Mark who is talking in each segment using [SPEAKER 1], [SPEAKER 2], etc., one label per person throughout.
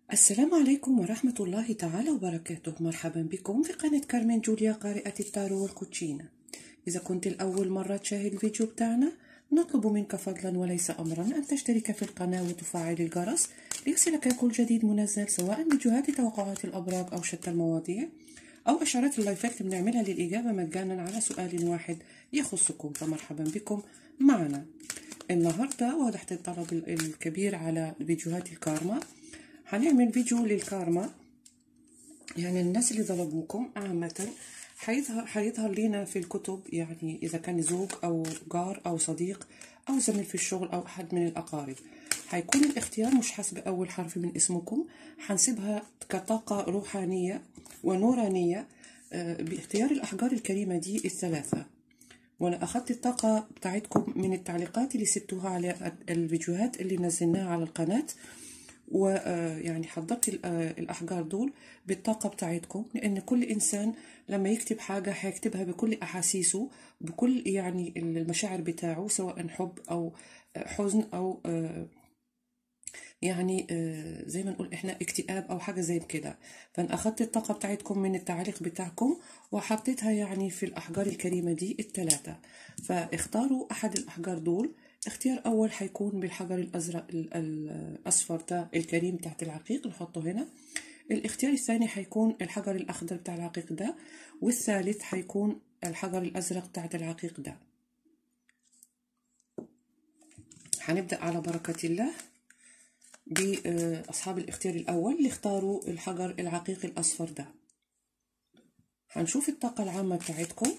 [SPEAKER 1] السلام عليكم ورحمة الله تعالى وبركاته مرحبا بكم في قناة كارمن جوليا قارئة التارو والكوتشينة إذا كنت الأول مرة تشاهد الفيديو بتاعنا نطلب منك فضلا وليس أمرا أن تشترك في القناة وتفعل الجرس ليصلك كل جديد منزل سواء فيديوهات توقعات الأبراج أو شتى المواضيع أو إشارات اللايفات اللي بنعملها للإجابة مجانا على سؤال واحد يخصكم فمرحبا بكم معنا النهاردة وضحت الطلب الكبير على فيديوهات الكارما هنعمل فيديو للكارما يعني الناس اللي ظلموكم عامة حيظهر, حيظهر لنا في الكتب يعني إذا كان زوج أو جار أو صديق أو زميل في الشغل أو أحد من الأقارب هيكون الاختيار مش حسب أول حرف من اسمكم هنسيبها كطاقة روحانية ونورانية باختيار الأحجار الكريمة دي الثلاثة وأنا أخذت الطاقة بتاعتكم من التعليقات اللي سبتوها على الفيديوهات اللي نزلناها على القناة ويعني حضرت الأحجار دول بالطاقة بتاعتكم لأن كل إنسان لما يكتب حاجة هيكتبها بكل أحاسيسه بكل يعني المشاعر بتاعه سواء حب أو حزن أو يعني زي ما نقول احنا اكتئاب او حاجه زي كده فانا اخدت الطاقه بتاعتكم من التعليق بتاعكم وحطيتها يعني في الاحجار الكريمه دي الثلاثه فاختاروا احد الاحجار دول اختيار اول هيكون بالحجر الازرق الاصفر ده الكريم تحت العقيق نحطه هنا الاختيار الثاني هيكون الحجر الاخضر بتاع العقيق ده والثالث هيكون الحجر الازرق تحت العقيق ده هنبدا على بركه الله بأصحاب الاختيار الأول اللي اختاروا الحجر العقيق الأصفر ده هنشوف الطاقة العامة بتاعتكم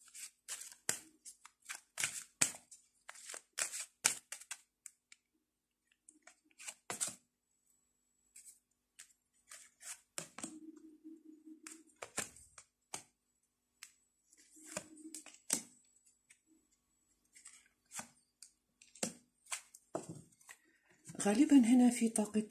[SPEAKER 1] غالبا هنا في طاقة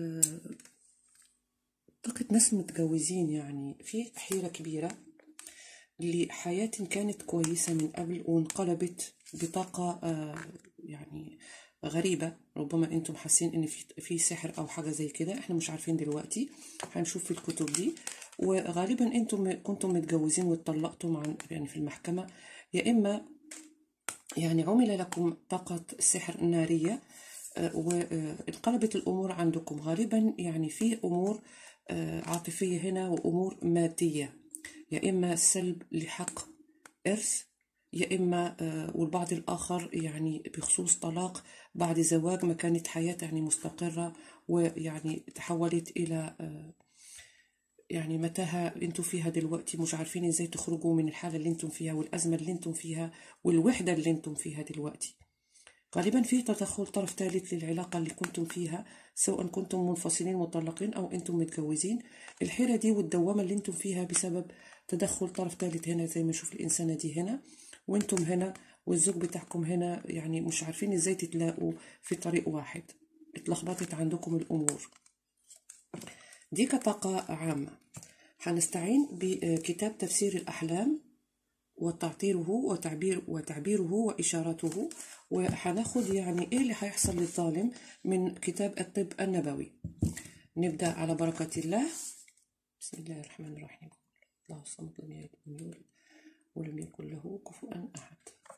[SPEAKER 1] طاقة ناس متجوزين يعني في حيرة كبيرة لحياة كانت كويسة من قبل وانقلبت بطاقة يعني غريبة ربما انتم حاسين ان في في سحر او حاجة زي كده احنا مش عارفين دلوقتي هنشوف في الكتب دي وغالبا انتم كنتم متجوزين واتطلقتم عن يعني في المحكمة يا اما يعني عمل لكم طاقة سحر نارية وانقلبت الأمور عندكم غالبا يعني في أمور عاطفية هنا وأمور مادية يا إما سلب لحق إرث يا إما والبعض الآخر يعني بخصوص طلاق بعد زواج ما كانت حياة يعني مستقرة ويعني تحولت إلى يعني متاهة انتم فيها دلوقتي مش عارفين ازاي تخرجوا من الحالة اللي انتم فيها والأزمة اللي انتم فيها والوحدة اللي انتم فيها دلوقتي غالبا في تدخل طرف ثالث للعلاقة اللي كنتم فيها سواء كنتم منفصلين مطلقين أو أنتم متجوزين الحيرة دي والدوامة اللي أنتم فيها بسبب تدخل طرف ثالث هنا زي ما نشوف الإنسانة دي هنا وأنتم هنا والزوج بتاعكم هنا يعني مش عارفين إزاي تتلاقوا في طريق واحد اتلخبطت عندكم الأمور دي كطاقة عامة هنستعين بكتاب تفسير الأحلام وتعطيره وتعبير وتعبيره وإشارته وهناخد يعني إيه اللي هيحصل للظالم من كتاب الطب النبوي نبدأ على بركة الله بسم الله الرحمن الرحيم الله الصمد لم يلد ولم يولد ولم يكن له كفوا أحد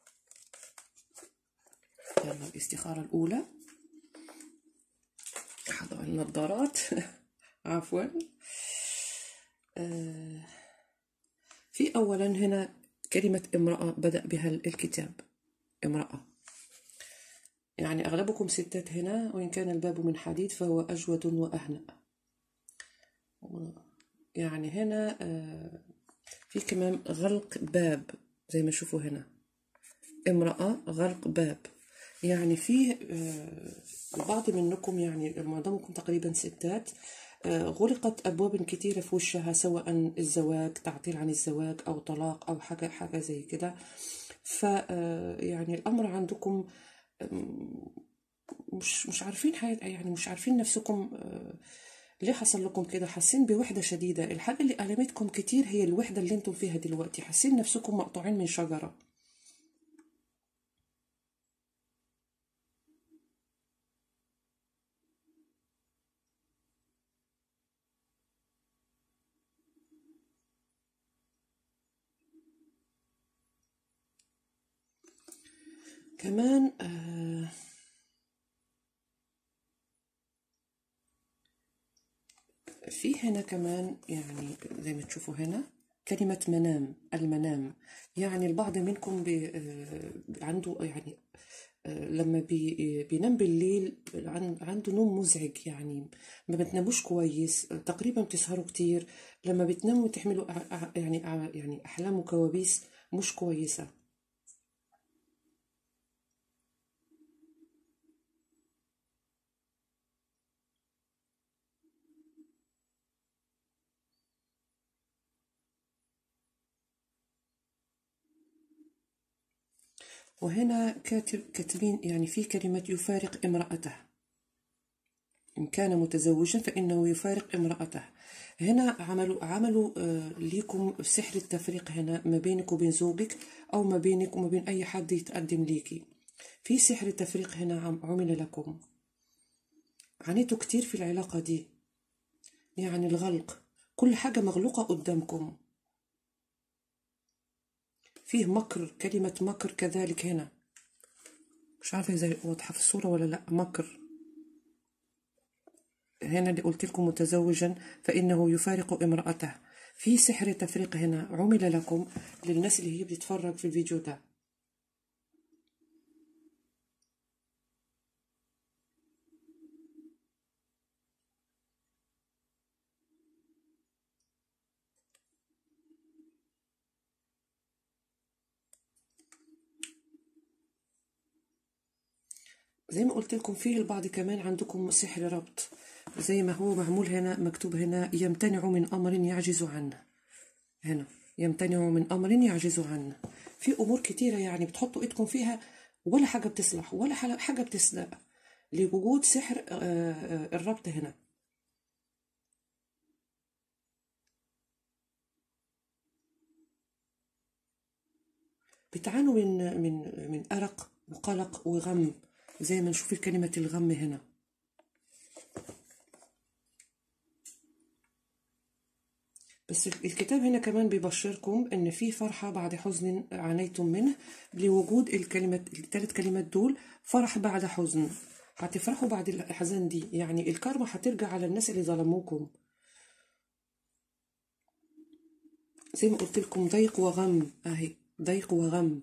[SPEAKER 1] يلا الاستخارة الأولى حضر النظارات عفوا آه في أولا هنا كلمة امرأة بدأ بها الكتاب امرأة يعني أغلبكم ستات هنا وإن كان الباب من حديد فهو أجود وأهنأ يعني هنا في كمان غلق باب زي ما شوفوا هنا امرأة غلق باب يعني في البعض منكم يعني معظمكم تقريبا ستات غلقت أبواب كتيرة في وشها سواء الزواج تعطيل عن الزواج أو طلاق أو حاجة حاجة زي كده ف يعني الأمر عندكم مش مش عارفين حياة يعني مش عارفين نفسكم ليه حصل لكم كده حاسين بوحدة شديدة الحاجة اللي ألمتكم كتير هي الوحدة اللي انتم فيها دلوقتي حاسين نفسكم مقطوعين من شجرة كمان آه في هنا كمان يعني زي ما تشوفوا هنا كلمة منام المنام يعني البعض منكم بي آه، عنده يعني آه، لما بي بينام بالليل عن- عنده نوم مزعج يعني ما بتناموش كويس تقريبا بتسهروا كتير لما بتناموا تحملوا أع- أع- يعني أع- يعني أحلام وكوابيس مش كويسة وهنا كاتب كاتبين يعني في كلمة يفارق امرأته إن كان متزوجا فإنه يفارق امرأته هنا عملوا عملوا آه، ليكم سحر التفريق هنا ما بينك وبين زوجك أو ما بينك وما بين أي حد يتقدم ليكي في سحر التفريق هنا عم- عمل لكم عانيتوا كتير في العلاقة دي يعني الغلق كل حاجة مغلوقة قدامكم فيه مكر كلمة مكر كذلك هنا مش عارفة إذا واضحة في الصورة ولا لأ مكر هنا اللي قلت لكم متزوجا فإنه يفارق امرأته في سحر تفريق هنا عمل لكم للناس اللي هي بتتفرج في الفيديو ده زي ما قلت لكم فيه البعض كمان عندكم سحر ربط زي ما هو معمول هنا مكتوب هنا يمتنع من أمر يعجز عنه هنا يمتنع من أمر يعجز عنه في أمور كتيرة يعني بتحطوا إيدكم فيها ولا حاجة بتصلح ولا حاجة- حاجة بتسلق لوجود سحر آه، آه، الربط هنا بتعانوا من من من أرق وقلق وغم زي ما نشوف كلمة الغم هنا بس الكتاب هنا كمان بيبشركم ان في فرحة بعد حزن عانيتم منه لوجود الكلمة الثلاث كلمات دول فرح بعد حزن هتفرحوا بعد الأحزان دي يعني الكارما هترجع على الناس اللي ظلموكم زي ما قلت لكم ضيق وغم اهي ضيق وغم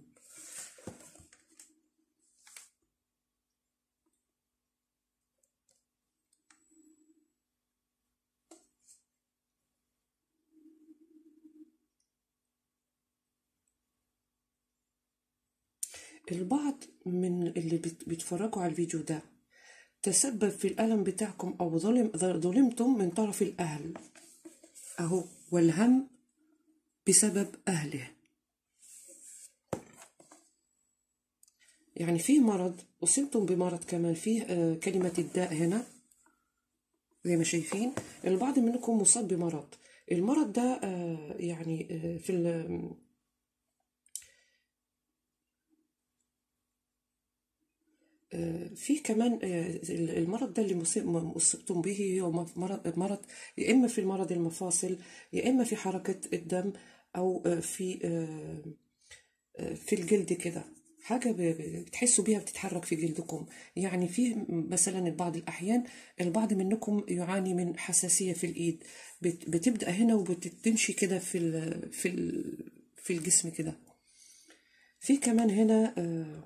[SPEAKER 1] البعض من اللي بت- بيتفرجوا على الفيديو ده تسبب في الألم بتاعكم أو ظلم ظلمتم من طرف الأهل أهو والهم بسبب أهله يعني في مرض أصبتم بمرض كمان فيه آه، كلمة الداء هنا زي ما شايفين البعض منكم مصاب بمرض المرض ده آه، يعني آه، في ال- في كمان آه، المرض ده اللي مصيب- مصبتم به هو مرض مرض يا اما في المرض المفاصل يا اما في حركه الدم او آه، في آه، آه، في الجلد كده حاجه ب- ب- بتحسوا بيها بتتحرك في جلدكم يعني في مثلا بعض الاحيان البعض منكم يعاني من حساسيه في الايد بت- بتبدا هنا وبتمشي كده في ال- في ال- في الجسم كده في كمان هنا آه،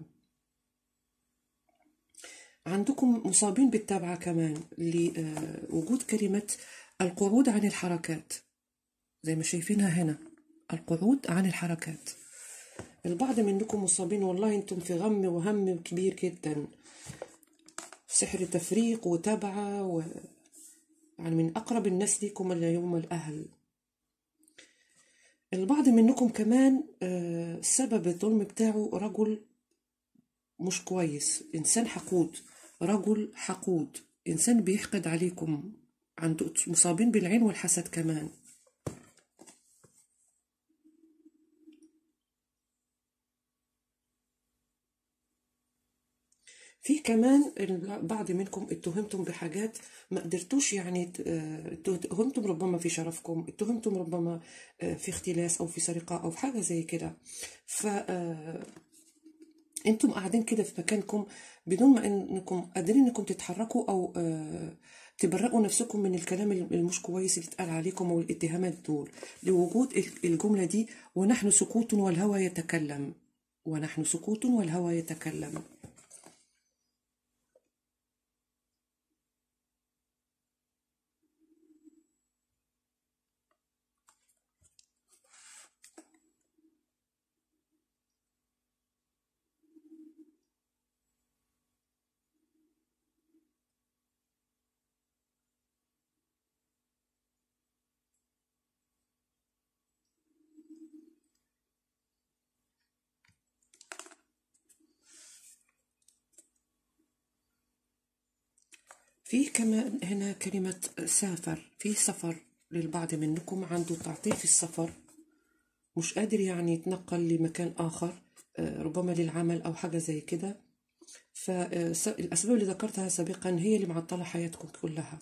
[SPEAKER 1] عندكم مصابين بالتبعة كمان لوجود كلمة القعود عن الحركات زي ما شايفينها هنا القعود عن الحركات البعض منكم مصابين والله انتم في غم وهم كبير جدا سحر تفريق وتبعة و... يعني من أقرب الناس ليكم اليوم الأهل البعض منكم كمان آه، سبب الظلم بتاعه رجل مش كويس إنسان حقود رجل حقود إنسان بيحقد عليكم عنده مصابين بالعين والحسد كمان في كمان البعض منكم اتهمتم بحاجات ما قدرتوش يعني ت- آه، اتهمتم ربما في شرفكم اتهمتم ربما آه، في اختلاس او في سرقة او في حاجة زي كده ف آه، انتم قاعدين كده في مكانكم بدون ما انكم قادرين انكم تتحركوا او آه، تبرئوا نفسكم من الكلام المش كويس اللي اتقال عليكم او الاتهامات دول لوجود الجملة دي ونحن سكوت والهوى يتكلم ونحن سكوت والهوى يتكلم فيه كمان هنا كلمة سافر فيه سفر للبعض منكم عنده تعطيل في السفر مش قادر يعني يتنقل لمكان آخر آه، ربما للعمل أو حاجة زي كده فالأسباب اللي ذكرتها سابقا هي اللي معطلة حياتكم كلها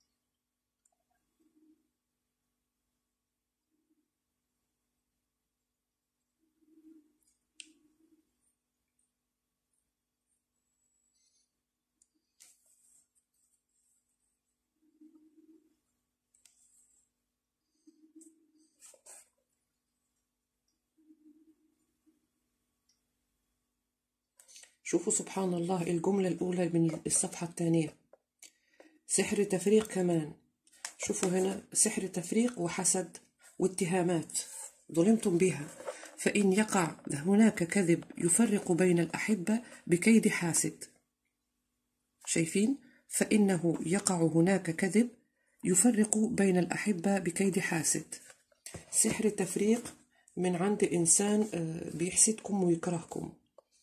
[SPEAKER 1] شوفوا سبحان الله الجملة الأولى من الصفحة الثانية سحر تفريق كمان شوفوا هنا سحر تفريق وحسد واتهامات ظلمتم بها فإن يقع هناك كذب يفرق بين الأحبة بكيد حاسد شايفين فإنه يقع هناك كذب يفرق بين الأحبة بكيد حاسد سحر التفريق من عند إنسان آه، بيحسدكم ويكرهكم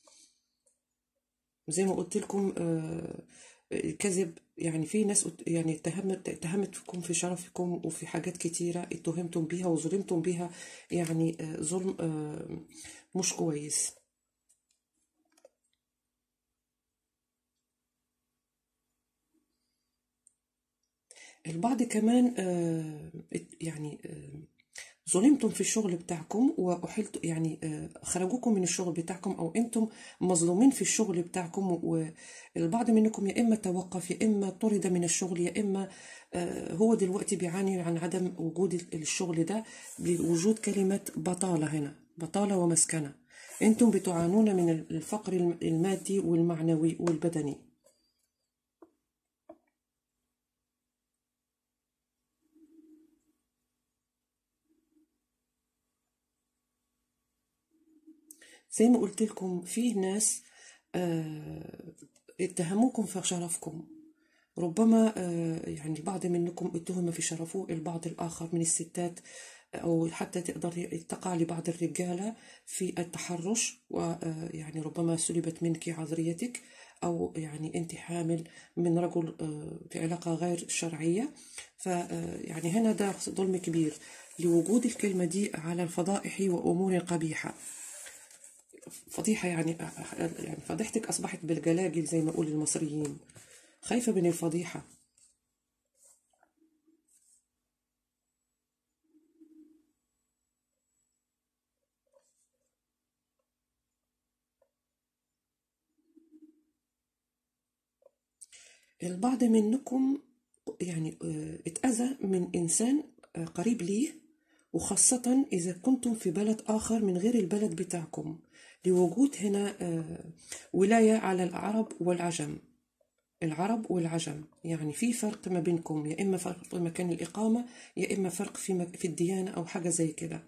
[SPEAKER 1] زي ما قلت لكم آه، الكذب يعني في ناس قلت- يعني اتهمت اتهمتكم في شرفكم وفي حاجات كتيرة اتهمتم بيها وظلمتم بيها يعني آه، ظلم آه، مش كويس البعض كمان آه، ات- يعني آه، ظلمتم في الشغل بتاعكم وأحلت يعني آه، خرجوكم من الشغل بتاعكم أو أنتم مظلومين في الشغل بتاعكم والبعض منكم يا إما توقف يا إما طرد من الشغل يا إما آه، هو دلوقتي بيعاني عن عدم وجود الشغل ده بوجود كلمة بطالة هنا بطالة ومسكنة أنتم بتعانون من الفقر المادي والمعنوي والبدني زي ما قلت لكم فيه ناس آه، اتهموكم في شرفكم ربما آه، يعني البعض منكم اتهم في شرفه البعض الآخر من الستات أو حتى تقدر تقع لبعض الرجالة في التحرش ويعني ربما سلبت منك عذريتك أو يعني أنت حامل من رجل آه، في علاقة غير شرعية فيعني هنا ده ظلم كبير لوجود الكلمة دي على الفضائح وأمور قبيحة فضيحة يعني يعني فضيحتك أصبحت بالجلاجل زي ما يقول المصريين خايفة من الفضيحة البعض منكم يعني آه، اتأذى من إنسان آه، قريب ليه وخاصة إذا كنتم في بلد آخر من غير البلد بتاعكم لوجود هنا آه، ولاية على العرب والعجم العرب والعجم يعني في فرق ما بينكم يا إما فرق في مكان الإقامة يا إما فرق في مك- في الديانة أو حاجة زي كده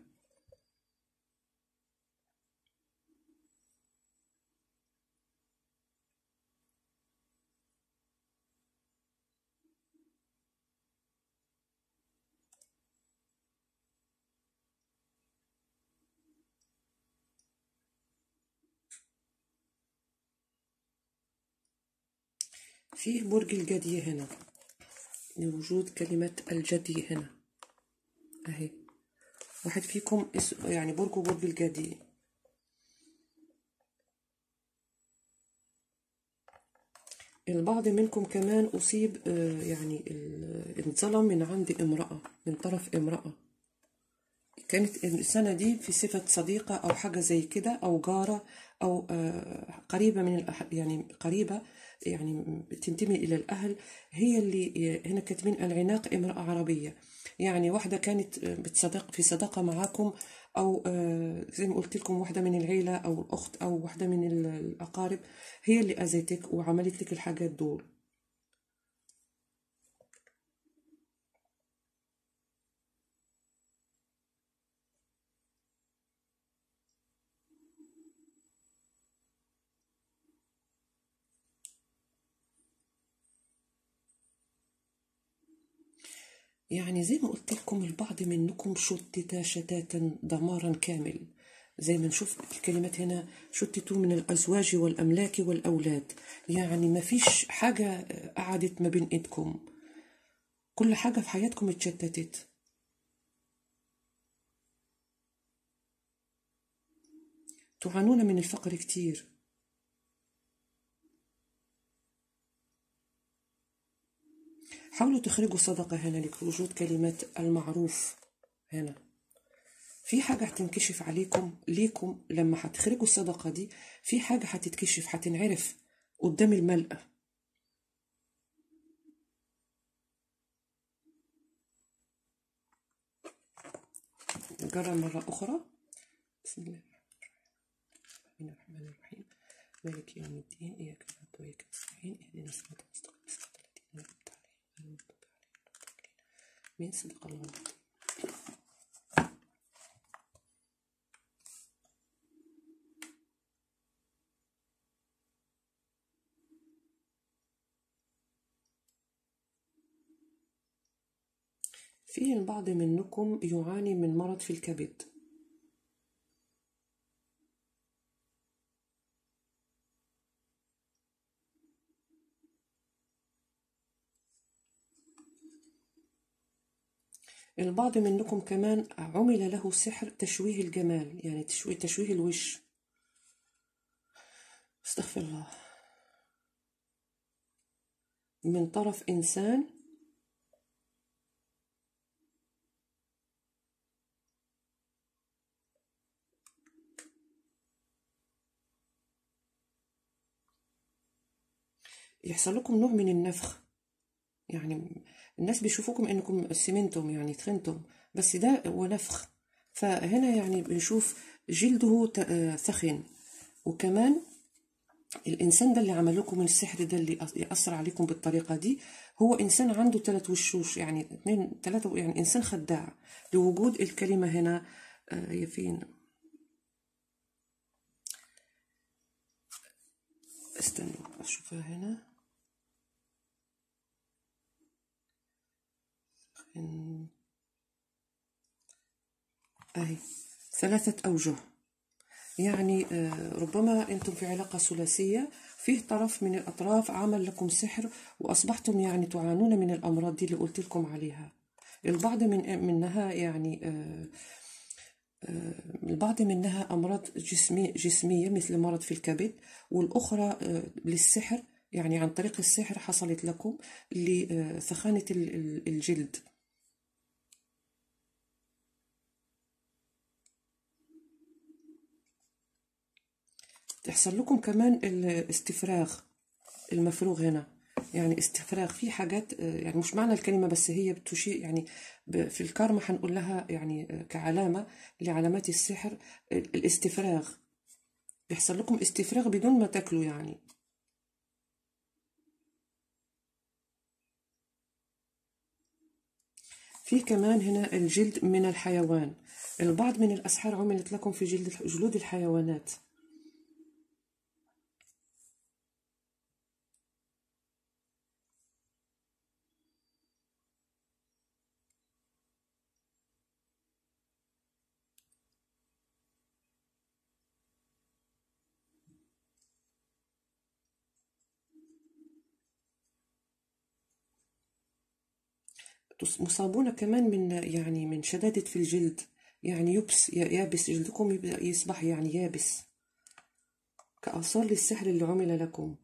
[SPEAKER 1] فيه برج الجدي هنا لوجود كلمة الجدي هنا أهي واحد فيكم اس- يعني برجه برج الجدي البعض منكم كمان أصيب آه، يعني ال- انظلم من عند امرأة من طرف امرأة كانت السنة دي في صفة صديقة أو حاجة زي كده أو جارة أو آه، قريبة من الأح... يعني قريبة يعني بتنتمي إلى الأهل هي اللي هنا كاتبين العناق امرأة عربية يعني واحدة كانت بتصدق في صداقة معاكم أو آه، زي ما قلت لكم واحدة من العيلة أو الأخت أو واحدة من ال- الأقارب هي اللي أذيتك وعملت لك الحاجات دول يعني زي ما قلت لكم البعض منكم شتت شتاتا دمارا كامل زي ما نشوف الكلمات هنا شتتوا من الأزواج والأملاك والأولاد يعني ما فيش حاجة قعدت ما بين إيدكم كل حاجة في حياتكم اتشتتت تعانون من الفقر كتير حاولوا تخرجوا صدقة هنا لوجود كلمات المعروف هنا في حاجة هتنكشف عليكم ليكم لما هتخرجوا الصدقة دي في حاجة هتتكشف هتنعرف قدام الملأ نجرب مرة أخرى بسم الله الرحمن الرحيم مالك يوم الدين إياك نعبد وإياك نستعين اهدنا الصراط المستقيم صراط الذين أنعمت عليهم غير المغضوب عليهم ولا الضالين من صدق الله العظيم في البعض منكم يعاني من مرض في الكبد البعض منكم كمان عمل له سحر تشويه الجمال يعني تشويه, تشويه الوش استغفر الله من طرف إنسان يحصل لكم نوع من النفخ يعني الناس بيشوفوكم انكم سمنتم يعني تخنتم بس ده هو نفخ فهنا يعني بنشوف جلده ت- آه، ثخن وكمان الانسان ده اللي عمل لكم السحر ده اللي أث- ياثر عليكم بالطريقه دي هو انسان عنده ثلاث وشوش يعني اثنين ثلاثه يعني انسان خداع لوجود الكلمه هنا آه، هي فين استنوا اشوفها هنا إن- اهي ثلاثه اوجه يعني آه، ربما أنتم في علاقة ثلاثية فيه طرف من الأطراف عمل لكم سحر وأصبحتم يعني تعانون من الأمراض دي اللي قلت لكم عليها البعض من منها يعني آه، آه، البعض منها أمراض جسمي جسمية مثل مرض في الكبد والأخرى آه، للسحر يعني عن طريق السحر حصلت لكم لثخانة ال- ال- الجلد تحصل لكم كمان الاستفراغ المفروغ هنا يعني استفراغ في حاجات آه، يعني مش معنى الكلمة بس هي بتشير يعني ب- في الكارما هنقول لها يعني آه، كعلامة لعلامات السحر ال- الاستفراغ بيحصل لكم استفراغ بدون ما تاكلوا يعني في كمان هنا الجلد من الحيوان البعض من الأسحار عملت لكم في جلد جلود الحيوانات تص- مصابون كمان من يعني من شدادة في الجلد يعني يبس ي- يابس جلدكم يبدأ يصبح يعني يابس كآثار للسحر اللي عمل لكم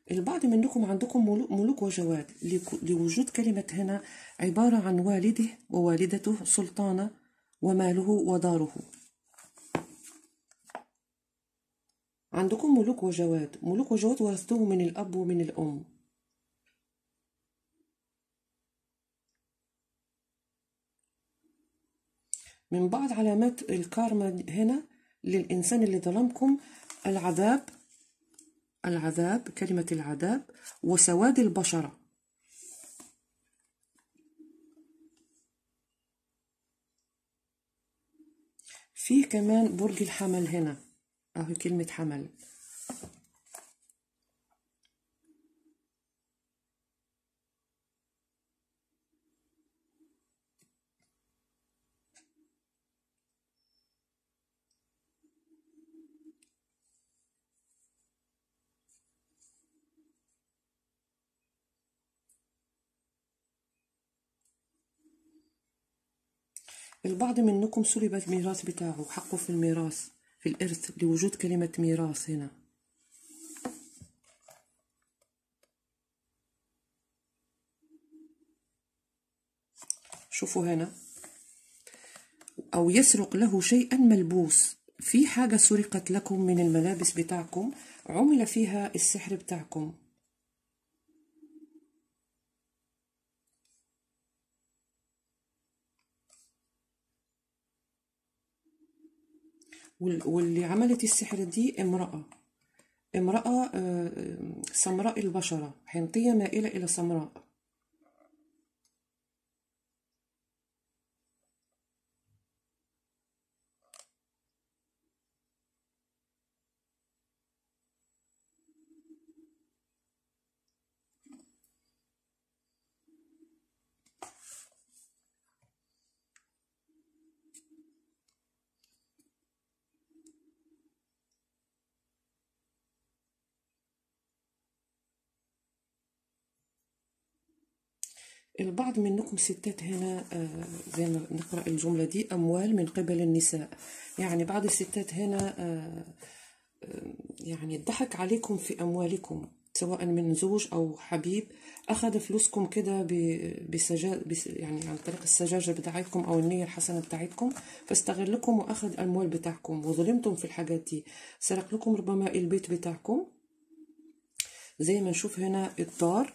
[SPEAKER 1] البعض منكم عندكم ملو- ملوك وجواد لك- لوجود كلمة هنا عبارة عن والده ووالدته سلطانة وماله وداره عندكم ملوك وجواد ملوك وجواد ورثتوه من الأب ومن الأم من بعض علامات الكارما هنا للإنسان اللي ظلمكم العذاب العذاب كلمة العذاب وسواد البشرة فيه كمان برج الحمل هنا أهي كلمة حمل البعض منكم سلب الميراث بتاعه حقه في الميراث في الإرث لوجود كلمة ميراث هنا شوفوا هنا أو يسرق له شيئا ملبوس في حاجة سرقت لكم من الملابس بتاعكم عمل فيها السحر بتاعكم وال- واللي عملت السحر دي امرأة امرأة آه، سمراء البشرة حنطية مائلة إلى سمراء البعض منكم ستات هنا آه، زي ما نقرأ الجملة دي أموال من قبل النساء يعني بعض الستات هنا آه، آه، يعني الضحك عليكم في أموالكم سواء من زوج أو حبيب أخذ فلوسكم كده ب- بسجا بس يعني عن طريق السجاجة بتاعتكم أو النية الحسنة بتاعتكم فاستغلكم وأخذ الأموال بتاعكم وظلمتم في الحاجات دي سرق لكم ربما البيت بتاعكم زي ما نشوف هنا الدار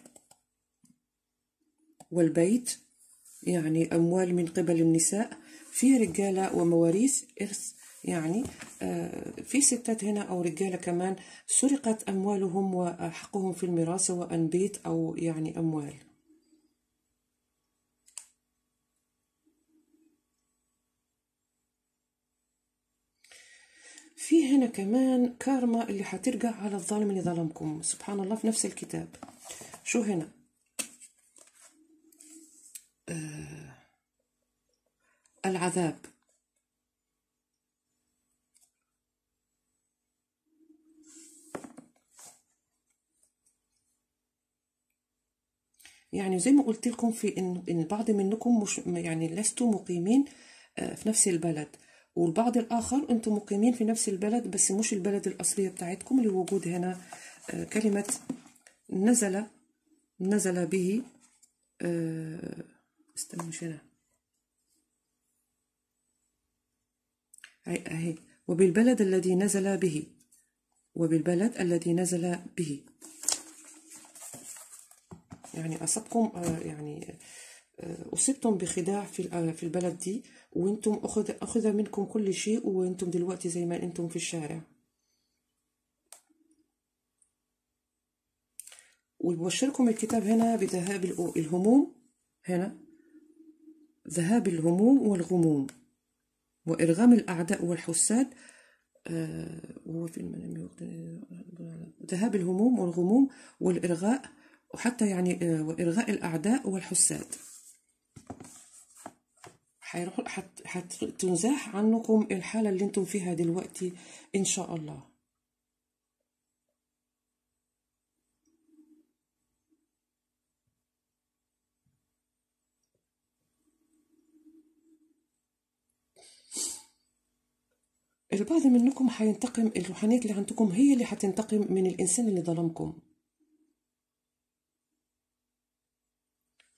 [SPEAKER 1] والبيت يعني أموال من قبل النساء في رجالة ومواريث إرث يعني آه، في ستات هنا أو رجالة كمان سرقت أموالهم وحقهم في الميراث سواء بيت أو يعني أموال في هنا كمان كارما اللي حترجع على الظالم اللي ظلمكم سبحان الله في نفس الكتاب شو هنا العذاب يعني زي ما قلت لكم في ان ان البعض منكم مش يعني لستم مقيمين آه، في نفس البلد والبعض الاخر انتم مقيمين في نفس البلد بس مش البلد الاصليه بتاعتكم لوجود هنا آه، كلمه نزل نزل به آه، استنى مش هنا أي- اهي وبالبلد الذي نزل به وبالبلد الذي نزل به يعني أصبكم آه، يعني آه، أصبتم بخداع في ال- آه، في البلد دي وأنتم أخذ أخذ منكم كل شيء وأنتم دلوقتي زي ما أنتم في الشارع ويبشركم الكتاب هنا بذهاب الأو- الهموم هنا ذهاب الهموم والغموم وإرغام الأعداء والحساد آه، وهو في المنام يوقد- ذهاب الهموم والغموم والإرغاء وحتى يعني آه، وإرغاء الأعداء والحساد حيروح حت حتنزاح عنكم الحالة اللي انتم فيها دلوقتي إن شاء الله البعض منكم حينتقم الروحانيات اللي عندكم هي اللي حتنتقم من الإنسان اللي ظلمكم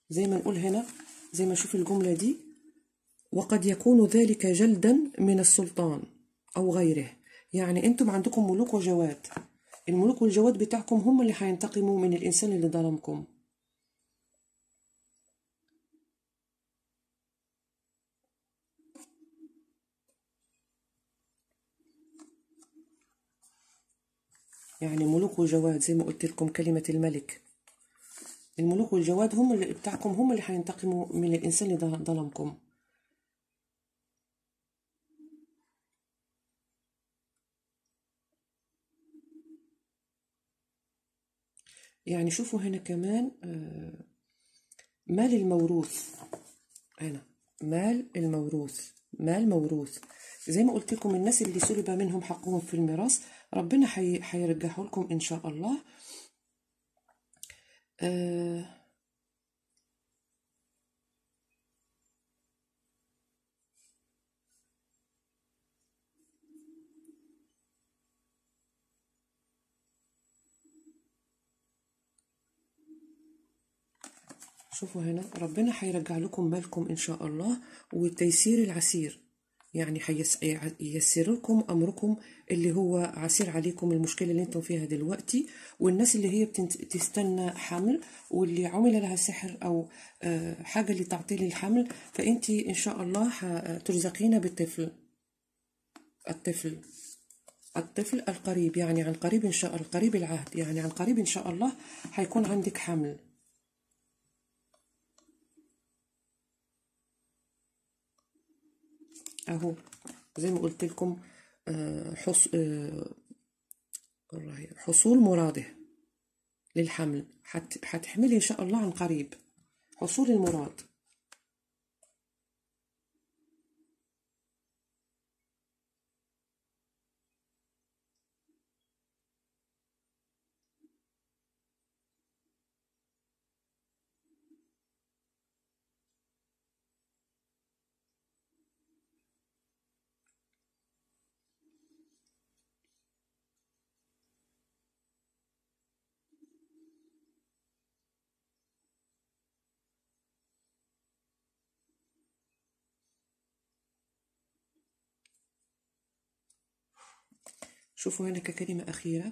[SPEAKER 1] زي ما نقول هنا زي ما نشوف الجملة دي وقد يكون ذلك جلدا من السلطان أو غيره يعني أنتم عندكم ملوك وجواد الملوك والجواد بتاعكم هم اللي هينتقموا من الإنسان اللي ظلمكم يعني ملوك وجواد زي ما قلت لكم كلمة الملك الملوك والجواد هم اللي بتاعكم هم اللي هينتقموا من الإنسان اللي ظلمكم يعني شوفوا هنا كمان مال الموروث هنا مال الموروث مال موروث زي ما قلت لكم الناس اللي سلب منهم حقهم في الميراث ربنا هيرجعه لكم إن شاء الله آه شوفوا هنا ربنا هيرجع لكم مالكم إن شاء الله والتيسير العسير يعني هيسر لكم أمركم اللي هو عسير عليكم المشكلة اللي انتم فيها دلوقتي والناس اللي هي بتستنى حمل واللي عمل لها سحر أو حاجة اللي تعطي لي الحمل فأنت إن شاء الله ترزقين بالطفل الطفل الطفل القريب يعني عن قريب إن شاء الله القريب العهد يعني عن قريب إن شاء الله هيكون عندك حمل اهو زي ما قلت لكم حص... حصول مراده للحمل حت... هتحملي ان شاء الله عن قريب حصول المراد شوفوا هنا ككلمة أخيرة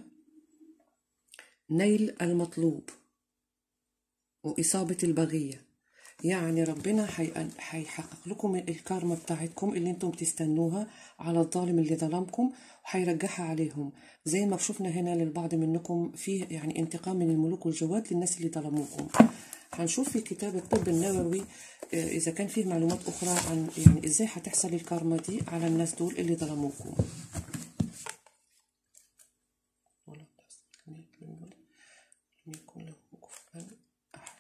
[SPEAKER 1] نيل المطلوب وإصابة البغية يعني ربنا هيحقق لكم الكارما بتاعتكم اللي انتم تستنوها على الظالم اللي ظلمكم وهيرجعها عليهم زي ما شفنا هنا للبعض منكم فيه يعني انتقام من الملوك والجواد للناس اللي ظلموكم هنشوف في كتاب الطب النووي إذا كان فيه معلومات أخرى عن يعني إزاي هتحصل الكارما دي على الناس دول اللي ظلموكم يكون له كفوا أحد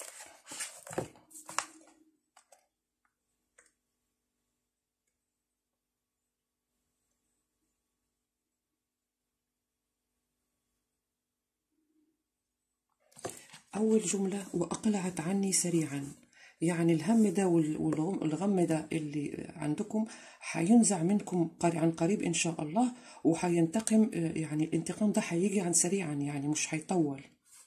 [SPEAKER 1] أول جملة وأقلعت عني سريعا يعني الهم ده والغم ده اللي عندكم هينزع منكم عن قريب إن شاء الله وهينتقم يعني الانتقام ده هيجي عن سريعا يعني مش هيطول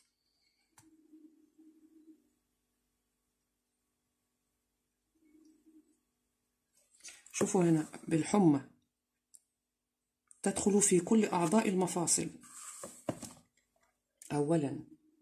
[SPEAKER 1] شوفوا هنا بالحمى تدخل في كل أعضاء المفاصل أولا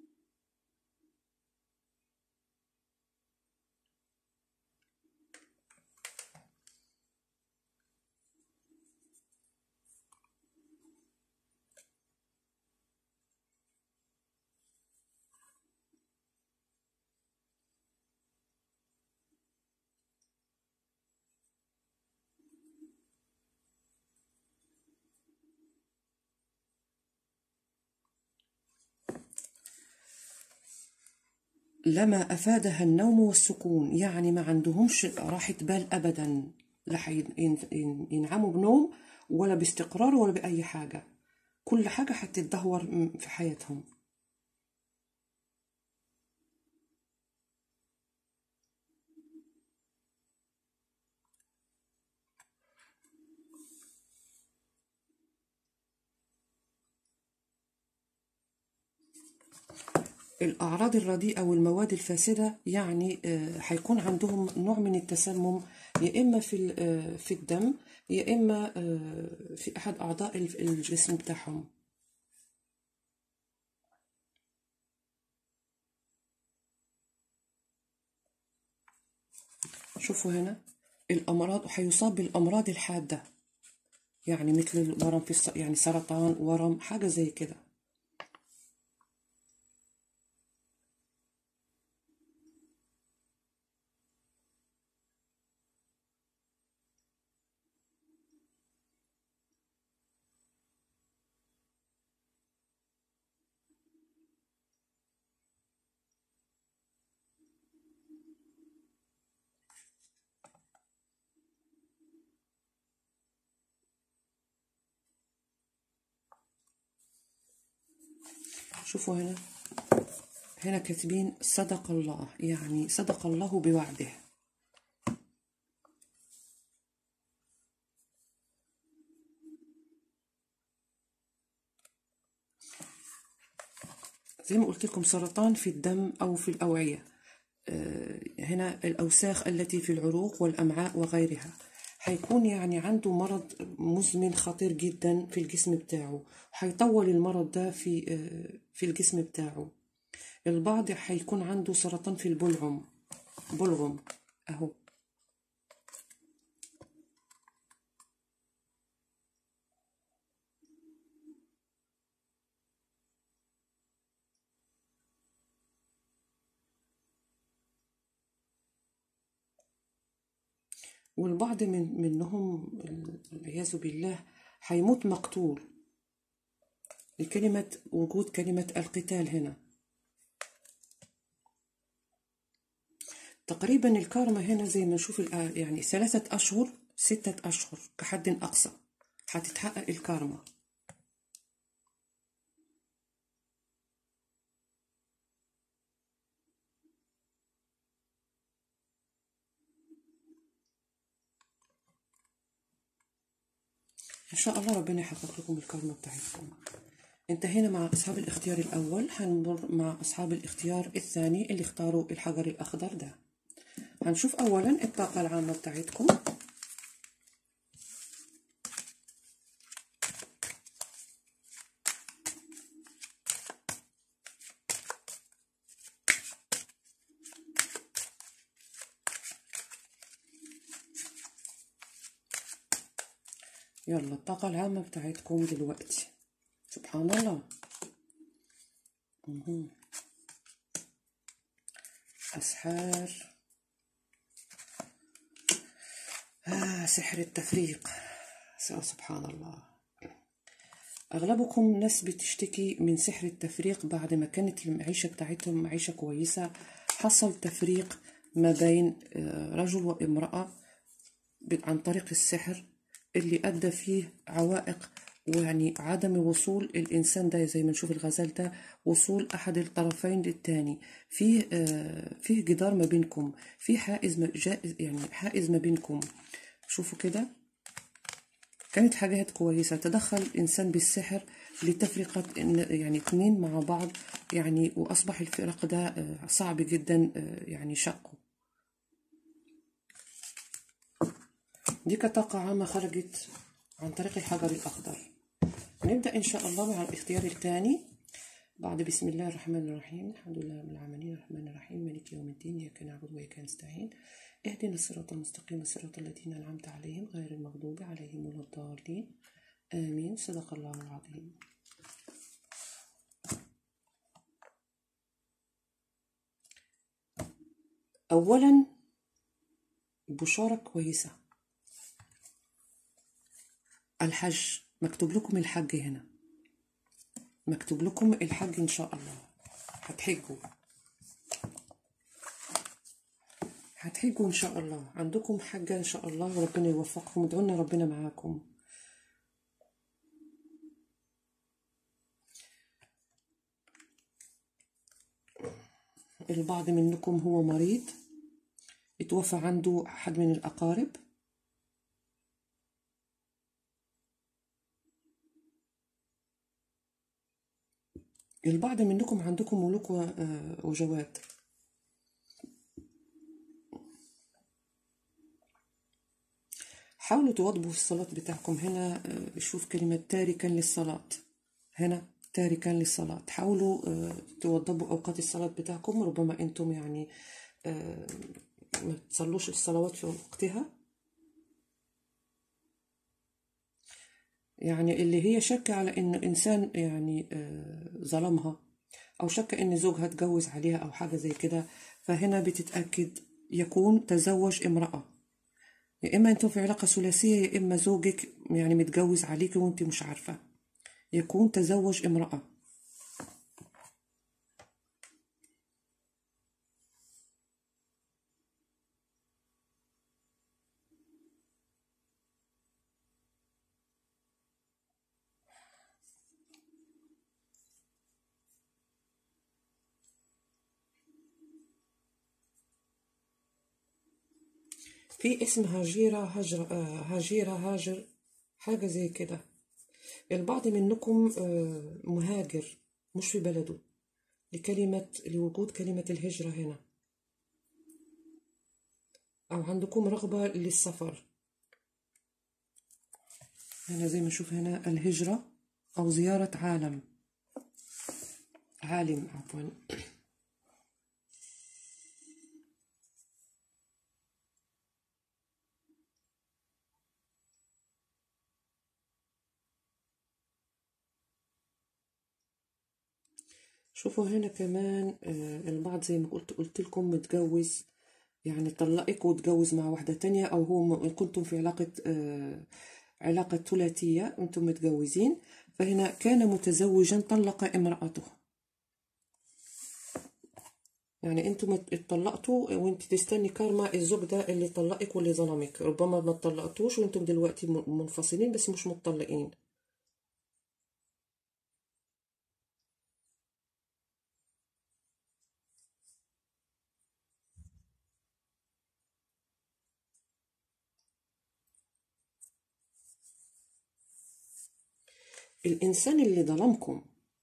[SPEAKER 1] لما أفادها النوم والسكون يعني ما عندهمش راحة بال أبدا لا ينعموا بنوم ولا باستقرار ولا بأي حاجة كل حاجة هتتدهور في حياتهم الأعراض الرديئة والمواد الفاسدة يعني آه، هيكون عندهم نوع من التسمم يا إما في ال- آه، في الدم يا إما آه، في أحد أعضاء ال- الجسم بتاعهم شوفوا هنا الأمراض هيصاب بالأمراض الحادة يعني مثل الورم في الس... يعني سرطان ورم حاجة زي كده شوفوا هنا هنا كاتبين صدق الله يعني صدق الله بوعده زي ما قلت لكم سرطان في الدم أو في الأوعية آه، هنا الأوساخ التي في العروق والأمعاء وغيرها هيكون يعني عنده مرض مزمن خطير جدا في الجسم بتاعه هيطول المرض ده في آه، في الجسم بتاعه البعض هيكون عنده سرطان في البلعم بلغم أهو والبعض من منهم والعياذ بالله هيموت مقتول لكلمة وجود كلمة القتال هنا تقريبا الكارما هنا زي ما نشوف الآ- يعني ثلاثة أشهر ستة أشهر كحد أقصى هتتحقق الكارما إن شاء الله ربنا يحقق لكم الكارما بتاعتكم انتهينا مع أصحاب الاختيار الأول هنمر مع أصحاب الاختيار الثاني اللي اختاروا الحجر الأخضر ده هنشوف أولا الطاقة العامة بتاعتكم يلا الطاقة العامة بتاعتكم دلوقتي سبحان الله مهم. أسحار آه سحر التفريق س- سبحان الله أغلبكم ناس بتشتكي من سحر التفريق بعد ما كانت المعيشة بتاعتهم معيشة كويسة حصل تفريق ما بين آه، رجل وامرأة ب- عن طريق السحر اللي أدى فيه عوائق ويعني عدم وصول الإنسان ده زي ما نشوف الغزال ده وصول أحد الطرفين للتاني فيه آه فيه جدار ما بينكم فيه حائز ما جائز يعني حائز ما بينكم شوفوا كده كانت حاجات كويسة تدخل الإنسان بالسحر لتفرقة إن- يعني اتنين مع بعض يعني وأصبح الفرق ده آه، صعب جدا آه، يعني شقه دي كطاقة عامة خرجت عن طريق الحجر الأخضر نبدأ إن شاء الله مع الاختيار الثاني بعد بسم الله الرحمن الرحيم الحمد لله رب العالمين الرحمن الرحيم مالك يوم الدين إياك نعبد وإياك نستعين اهدنا الصراط المستقيم صراط الذين أنعمت عليهم غير المغضوب عليهم ولا الضالين آمين صدق الله العظيم أولا بشارة كويسة الحج مكتوب لكم الحج هنا مكتوب لكم الحج إن شاء الله هتحجوا هتحجوا إن شاء الله عندكم حاجة إن شاء الله وربنا يوفقكم ادعوا لنا ربنا معاكم البعض منكم هو مريض اتوفى عنده أحد من الأقارب البعض منكم عندكم ملوك و- آه، وجواد حاولوا توضبوا في الصلاة بتاعكم هنا آه، شوف كلمة تاركا للصلاة هنا تاركا للصلاة حاولوا آه، توضبوا أوقات الصلاة بتاعكم ربما أنتم يعني آه، ما تصلوش الصلوات في وقتها يعني اللي هي شك على إن إنسان يعني آه، ظلمها أو شك إن زوجها اتجوز عليها أو حاجة زي كده فهنا بتتأكد يكون تزوج امرأة يا إما أنتم في علاقة ثلاثية يا إما زوجك يعني متجوز عليك وأنت مش عارفة يكون تزوج امرأة في اسم هاجيرة هجر آه، هاجيرة هاجر حاجة زي كده البعض منكم آه، مهاجر مش في بلده لكلمة لوجود كلمة الهجرة هنا أو عندكم رغبة للسفر هنا زي ما نشوف هنا الهجرة أو زيارة عالم عالم عفوا شوفوا هنا كمان آه، البعض زي ما قلت قلت لكم متجوز يعني طلقك وتجوز مع واحدة تانية أو هو م- كنتم في علاقة آه، علاقة ثلاثية أنتم متجوزين فهنا كان متزوجا طلق امرأته يعني انتم ات- اتطلقتوا وانت تستني كارما الزوج ده اللي طلقك واللي ظلمك ربما ما اتطلقتوش وانتم دلوقتي م- منفصلين بس مش متطلقين الإنسان اللي ظلمكم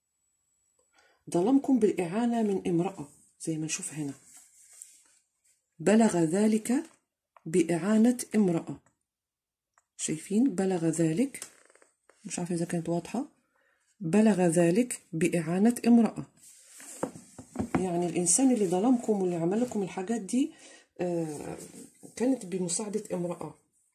[SPEAKER 1] ظلمكم بالإعانة من امرأة زي ما نشوف هنا بلغ ذلك بإعانة امرأة شايفين بلغ ذلك مش عارفة إذا كانت واضحة بلغ ذلك بإعانة امرأة يعني الإنسان اللي ظلمكم واللي عمل لكم الحاجات دي آه، كانت بمساعدة امرأة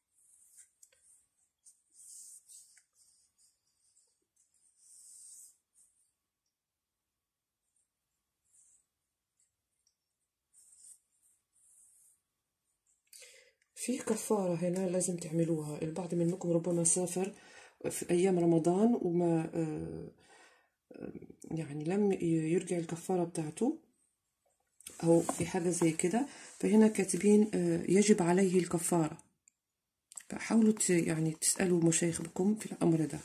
[SPEAKER 1] في كفارة هنا لازم تعملوها البعض منكم ربما سافر في أيام رمضان وما آه، يعني لم يرجع الكفارة بتاعته أو في حاجة زي كده فهنا كاتبين آه، يجب عليه الكفارة فحاولوا ت- يعني تسألوا مشايخكم في الأمر ده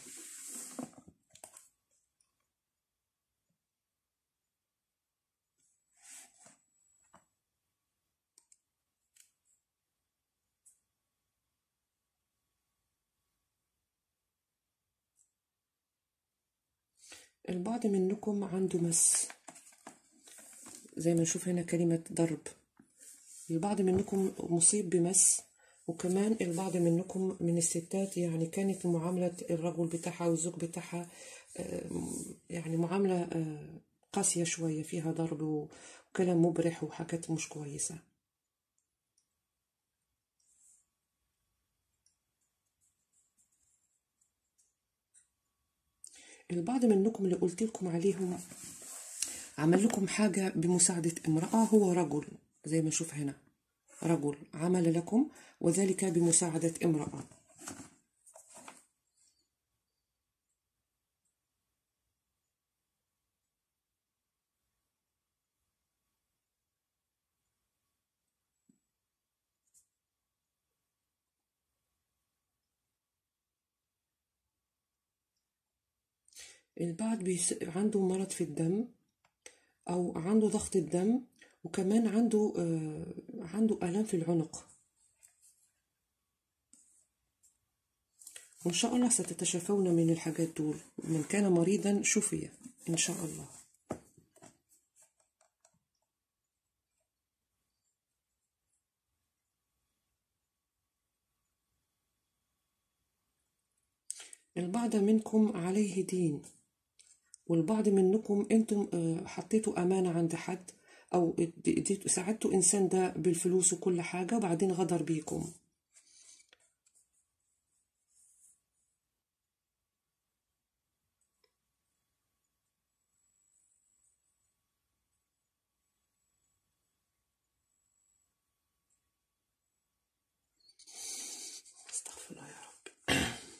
[SPEAKER 1] البعض منكم عنده مس زي ما نشوف هنا كلمة ضرب البعض منكم مصيب بمس وكمان البعض منكم من الستات يعني كانت معاملة الرجل بتاعها والزوج بتاعها آه، يعني معاملة آه، قاسية شوية فيها ضرب وكلام مبرح وحاجات مش كويسة البعض منكم اللي قلت لكم عليهم عمل لكم حاجة بمساعدة امرأة هو رجل زي ما نشوف هنا رجل عمل لكم وذلك بمساعدة امرأة البعض بيس... عنده مرض في الدم أو عنده ضغط الدم وكمان عنده آه عنده آلام في العنق وإن شاء الله ستتشافون من الحاجات دول من كان مريضا شفي إن شاء الله البعض منكم عليه دين والبعض منكم انتم آه، حطيتوا امانه عند حد او اديتوا- ساعدتوا انسان ده بالفلوس وكل حاجه وبعدين غدر بيكم استغفر الله يا رب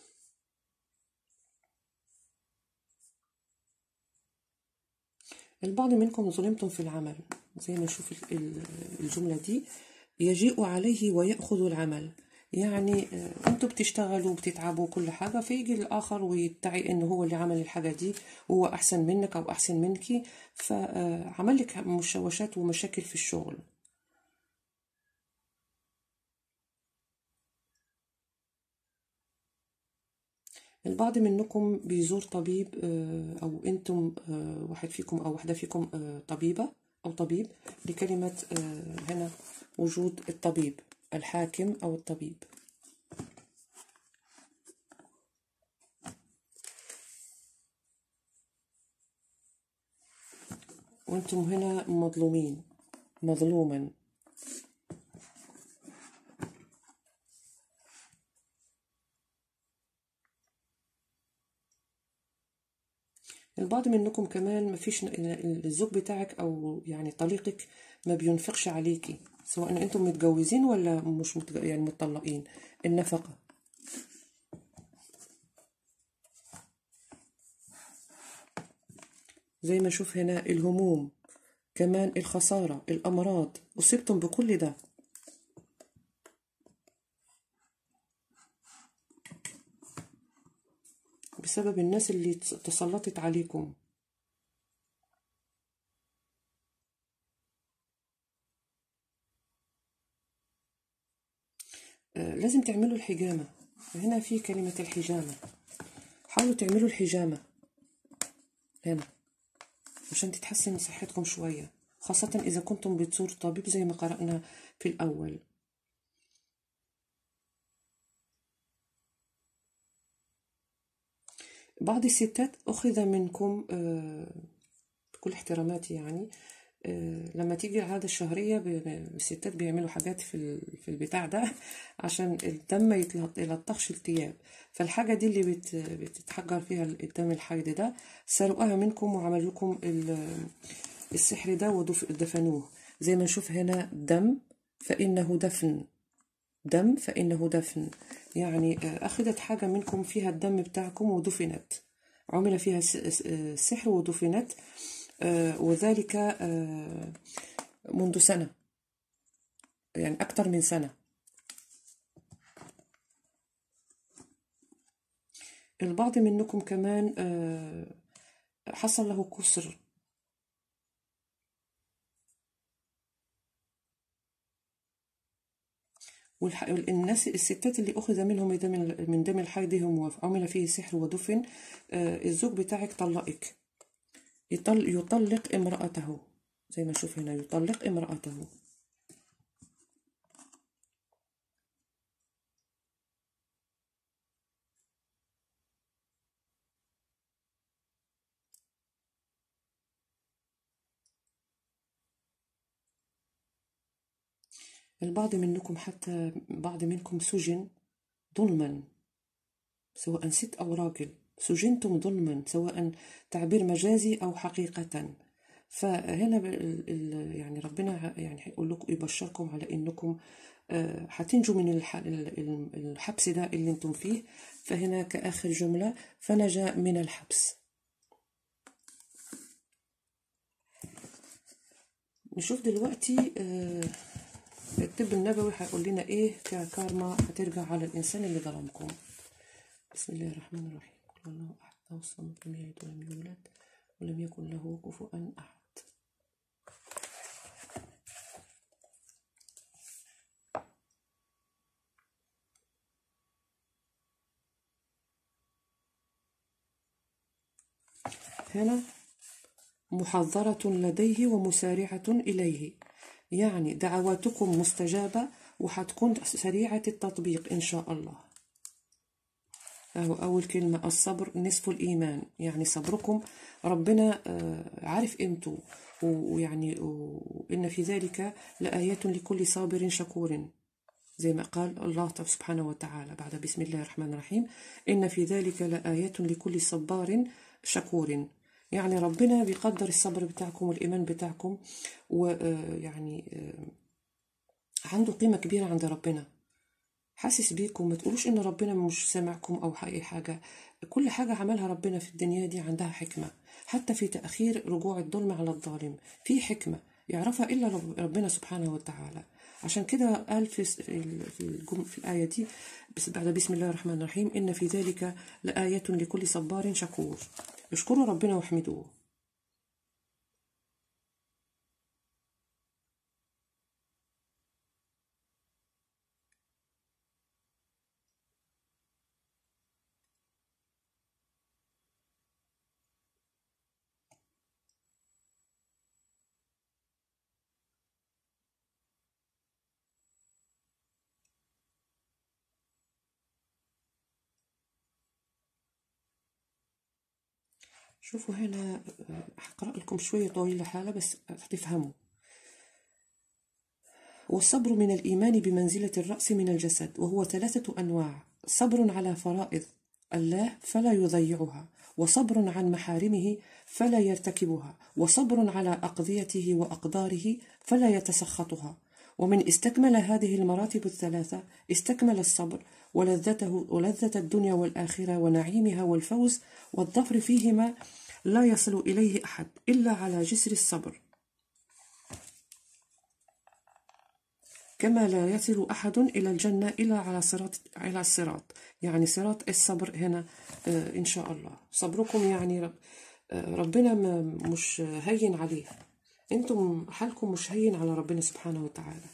[SPEAKER 1] البعض منكم ظلمتم في العمل زي ما نشوف ال- ال- الجملة دي يجيء عليه ويأخذ العمل يعني آه، انتوا بتشتغلوا وبتتعبوا كل حاجة فيجي الآخر ويدعي انه هو اللي عمل الحاجة دي وهو أحسن منك أو أحسن منك فعمل لك مشوشات ومشاكل في الشغل البعض منكم بيزور طبيب آه، أو أنتم آه، واحد فيكم أو واحدة فيكم آه، طبيبة أو طبيب لكلمة آه، هنا وجود الطبيب الحاكم أو الطبيب وأنتم هنا مظلومين مظلوما البعض منكم كمان مفيش الزوج بتاعك او يعني طليقك ما بينفقش عليكي سواء انتم متجوزين ولا مش متج... يعني متطلقين النفقة زي ما اشوف هنا الهموم كمان الخسارة الأمراض أصبتم بكل ده بسبب الناس اللي تسلطت عليكم آه، لازم تعملوا الحجامة هنا في كلمة الحجامة حاولوا تعملوا الحجامة هنا عشان تتحسن صحتكم شوية خاصة إذا كنتم بتزوروا طبيب زي ما قرأنا في الأول بعض الستات أخذ منكم آه، بكل احتراماتي يعني آه، لما تيجي العادة الشهرية ب- الستات بيعملوا حاجات في ال- في البتاع ده عشان الدم ما يتلط- يلطخش الثياب فالحاجة دي اللي بت- بتتحجر فيها الدم الحيض ده سرقوها منكم وعملوا لكم ال- السحر ده ودفنوه زي ما نشوف هنا دم فإنه دفن دم فإنه دفن يعني آه، أخذت حاجة منكم فيها الدم بتاعكم ودفنت عمل فيها س- س- آه، سحر ودفنت آه، وذلك آه، منذ سنة يعني أكثر من سنة البعض منكم كمان آه، حصل له كسر والح... الناس الستات اللي أخذ منهم دم من دم الحيض هم وعمل فيه سحر ودفن آه، الزوج بتاعك طلقك يطل... يطلق امرأته زي ما نشوف هنا يطلق امرأته البعض منكم حتى بعض منكم سجن ظلما سواء ست أو راجل سجنتم ظلما سواء تعبير مجازي أو حقيقة فهنا ب- ال- ال- يعني ربنا ه- يعني هيقول لكم يبشركم على انكم آه، هتنجوا من الح- ال- ال- الحبس ده اللي انتم فيه فهنا كآخر جملة فنجا من الحبس نشوف دلوقتي آه، الطب النبوي هيقول لنا ايه ككارما هترجع على الانسان اللي ظلمكم بسم الله الرحمن الرحيم قل الله احد الله الصمد لم يلد ولم يولد ولم يكن له كفوا احد هنا محضرة لديه ومسارعة إليه يعني دعواتكم مستجابة وحتكون سريعة التطبيق إن شاء الله أهو أول كلمة الصبر نصف الإيمان يعني صبركم ربنا آه، عارف قيمته و- ويعني وإن في ذلك لآيات لكل صابر شكور زي ما قال الله سبحانه وتعالى بعد بسم الله الرحمن الرحيم إن في ذلك لآيات لكل صبار شكور يعني ربنا بيقدر الصبر بتاعكم والإيمان بتاعكم ويعني عنده قيمة كبيرة عند ربنا حاسس بيكم ما تقولوش ان ربنا مش سامعكم او اي حاجه كل حاجه عملها ربنا في الدنيا دي عندها حكمه حتى في تاخير رجوع الظلم على الظالم في حكمه يعرفها الا رب- ربنا سبحانه وتعالى عشان كده قال في في ال- في, الجم في الايه دي بس بعد بسم الله الرحمن الرحيم ان في ذلك لايه لكل صبار شكور اشكروا ربنا واحمدوه شوفوا هنا آه، هقرأ لكم شوية طويلة حالة بس هتفهموا والصبر من الإيمان بمنزلة الرأس من الجسد وهو ثلاثة أنواع صبر على فرائض الله فلا يضيعها وصبر عن محارمه فلا يرتكبها وصبر على أقضيته وأقداره فلا يتسخطها ومن استكمل هذه المراتب الثلاثة استكمل الصبر ولذته ولذة الدنيا والآخرة ونعيمها والفوز والظفر فيهما لا يصل إليه أحد إلا على جسر الصبر كما لا يصل أحد إلى الجنة إلا على صراط على الصراط يعني صراط الصبر هنا آه، إن شاء الله صبركم يعني رب آه، ربنا ما مش هين عليه أنتم حالكم مش هين على ربنا سبحانه وتعالى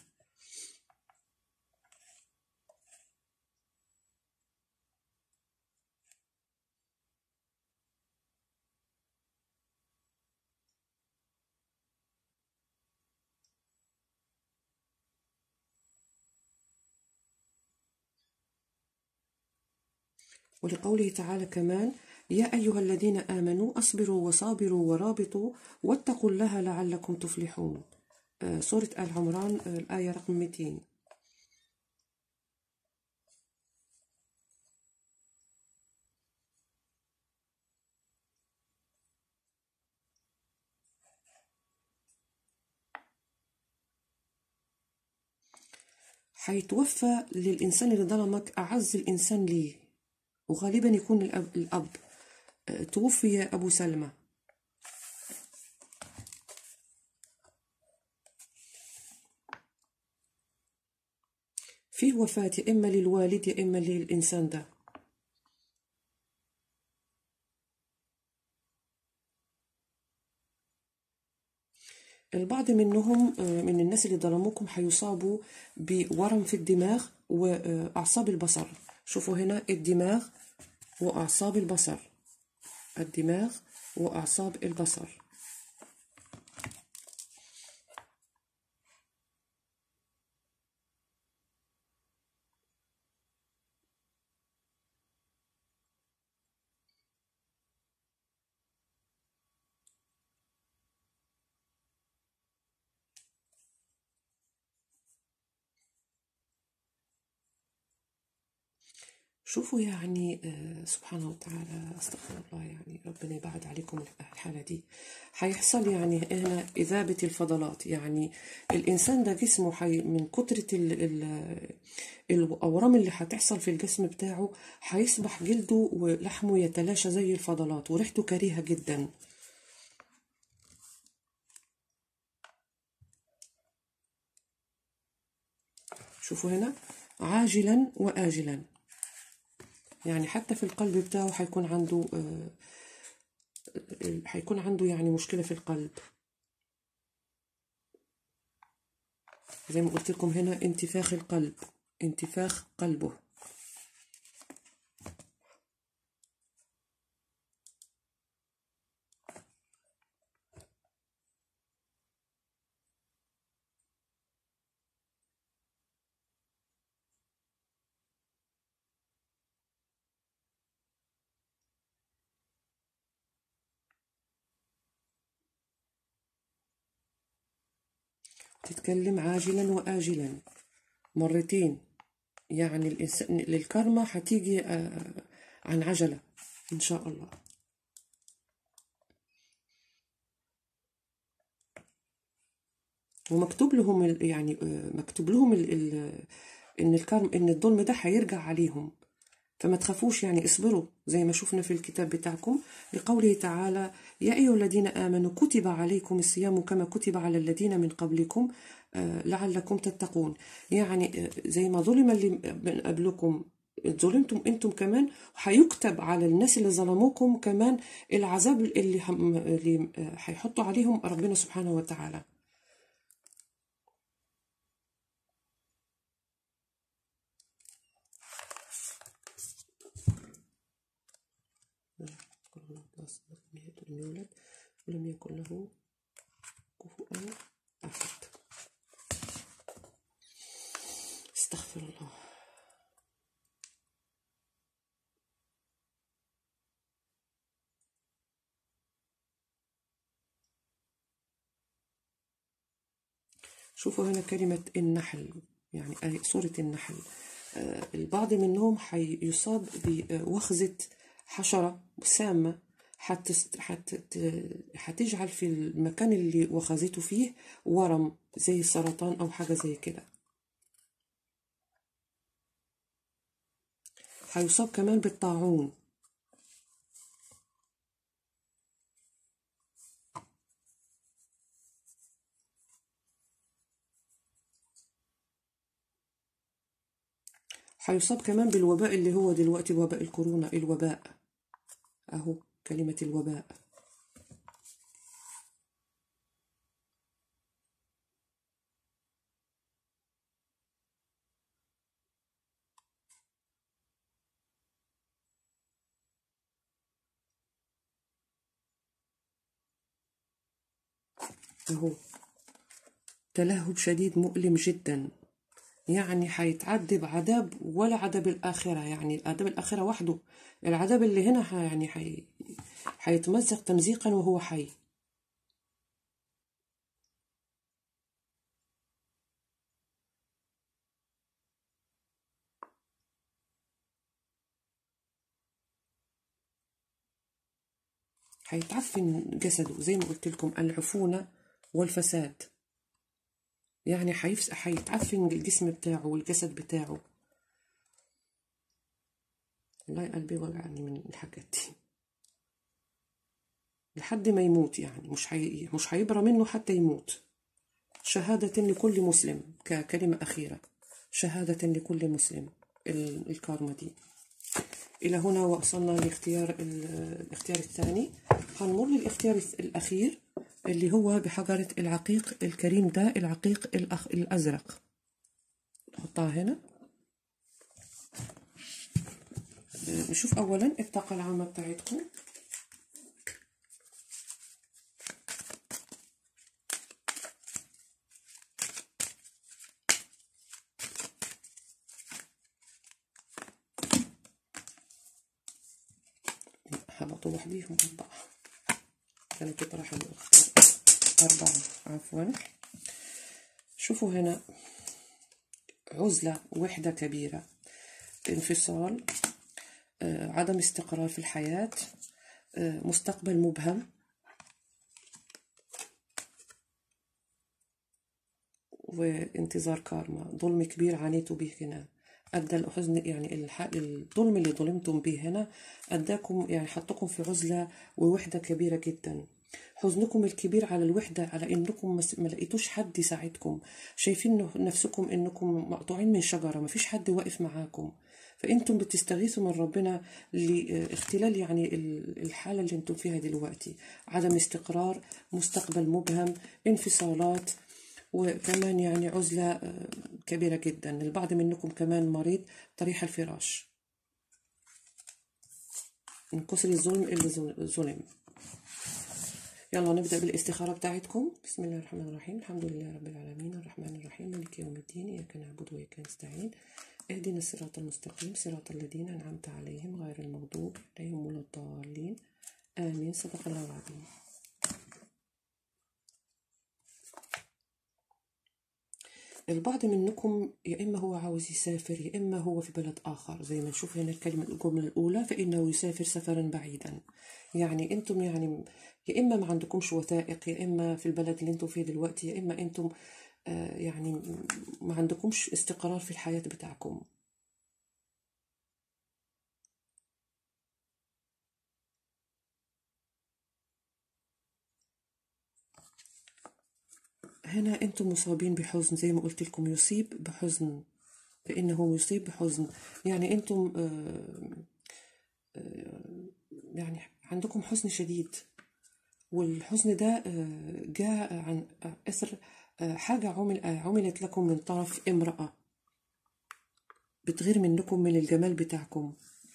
[SPEAKER 1] ولقوله تعالى كمان يا أيها الذين آمنوا أصبروا وصابروا ورابطوا واتقوا الله لعلكم تفلحون آه، سورة آل عمران آه، الآية رقم 200 حيتوفى للإنسان اللي ظلمك أعز الإنسان ليه وغالبا يكون الأب, الأب. آه، توفي أبو سلمة فيه وفاة يا إما للوالد يا إما للإنسان ده البعض منهم آه، من الناس اللي ظلموكم حيصابوا بورم في الدماغ وأعصاب البصر شوفوا هنا الدماغ وأعصاب البصر الدماغ وأعصاب البصر شوفوا يعني آه، سبحانه وتعالى استغفر الله يعني ربنا يبعد عليكم الحالة دي هيحصل يعني هنا إذابة الفضلات يعني الإنسان ده جسمه حي من كترة ال ال الأورام اللي هتحصل في الجسم بتاعه هيصبح جلده ولحمه يتلاشى زي الفضلات وريحته كريهة جدا شوفوا هنا عاجلا وآجلا يعني حتى في القلب بتاعه هيكون عنده آه، آه، هيكون عنده يعني مشكلة في القلب زي ما قلت لكم هنا انتفاخ القلب انتفاخ قلبه تتكلم عاجلا وآجلا مرتين يعني الإنسان للكرمة هتيجي آه، عن عجلة إن شاء الله ومكتوب لهم ال- يعني آه، مكتوب لهم ال ال ان الكرم ان الظلم ده هيرجع عليهم فما تخافوش يعني اصبروا زي ما شفنا في الكتاب بتاعكم لقوله تعالى يا أيها الذين آمنوا كتب عليكم الصيام كما كتب على الذين من قبلكم آه، لعلكم تتقون يعني آه، زي ما ظلم اللي من قبلكم ظلمتم انتم كمان هيكتب على الناس اللي ظلموكم كمان العذاب اللي هم- اللي آه، هيحطوا عليهم ربنا سبحانه وتعالى لم يولد ولم يكن له كفوا أحد استغفر الله شوفوا هنا كلمة النحل يعني آية سورة النحل آه، البعض منهم هيصاب بوخزة حشرة سامة هتست- هت- هتجعل في المكان اللي وخزته فيه ورم زي السرطان أو حاجة زي كده هيصاب كمان بالطاعون هيصاب كمان بالوباء اللي هو دلوقتي وباء الكورونا الوباء أهو كلمة الوباء أهو تلهب شديد مؤلم جدا يعني هيتعذب عذاب ولا عذاب الآخرة يعني العذاب الآخرة وحده العذاب اللي هنا ح- يعني حي... هيتمزق تمزيقا وهو حي هيتعفن جسده زي ما قلت لكم العفونة والفساد يعني هيفس... هيتعفن الجسم بتاعه والجسد بتاعه والله قلبي وجعني من الحاجات دي لحد ما يموت يعني مش هي... مش هيبرى منه حتى يموت شهادة لكل مسلم ككلمة أخيرة شهادة لكل مسلم ال- الكارما دي إلى هنا وصلنا لاختيار ال- الاختيار الثاني هنمر للاختيار الأخير اللي هو بحجرة العقيق الكريم ده العقيق الأخ... الأزرق نحطها هنا نشوف أولا الطاقة العامة بتاعتكم هبطوا لوحديهم أربعة كانت تطرح أربعة عفوا شوفوا هنا عزلة وحدة كبيرة انفصال آه، عدم استقرار في الحياة آه، مستقبل مبهم وانتظار كارما ظلم كبير عانيتوا به هنا أدى الحزن يعني الح- الظلم اللي ظلمتم به هنا أداكم يعني حطكم في عزلة ووحدة كبيرة جدا حزنكم الكبير على الوحدة على إنكم مس- ما لقيتوش حد يساعدكم شايفين نفسكم إنكم مقطوعين من شجرة ما فيش حد واقف معاكم فأنتم بتستغيثوا من ربنا لاختلال يعني ال- الحالة اللي أنتم فيها دلوقتي عدم استقرار مستقبل مبهم انفصالات وكمان يعني عزلة آه، كبيرة جدا البعض منكم كمان مريض طريح الفراش من كسر الظلم اللي ظل- ظلم يلا نبدأ بالاستخارة بتاعتكم بسم الله الرحمن الرحيم الحمد لله رب العالمين الرحمن الرحيم مالك يوم الدين إياك نعبد وإياك نستعين اهدنا الصراط المستقيم صراط الذين أنعمت عليهم غير المغضوب عليهم ولا الضالين آمين صدق الله العظيم البعض منكم يا إما هو عاوز يسافر يا إما هو في بلد آخر زي ما نشوف هنا الكلمة الجملة الأولى فإنه يسافر سفرا بعيدا يعني أنتم يعني يا إما ما عندكمش وثائق يا إما في البلد اللي أنتم فيه دلوقتي يا إما أنتم آه، يعني ما عندكمش استقرار في الحياة بتاعكم هنا أنتم مصابين بحزن زي ما قلت لكم يصيب بحزن فإنه يصيب بحزن يعني أنتم آه، آه، يعني عندكم حزن شديد والحزن ده آه، جاء عن أثر آه، حاجة عمل آه، عملت لكم من طرف امرأة بتغير منكم من الجمال بتاعكم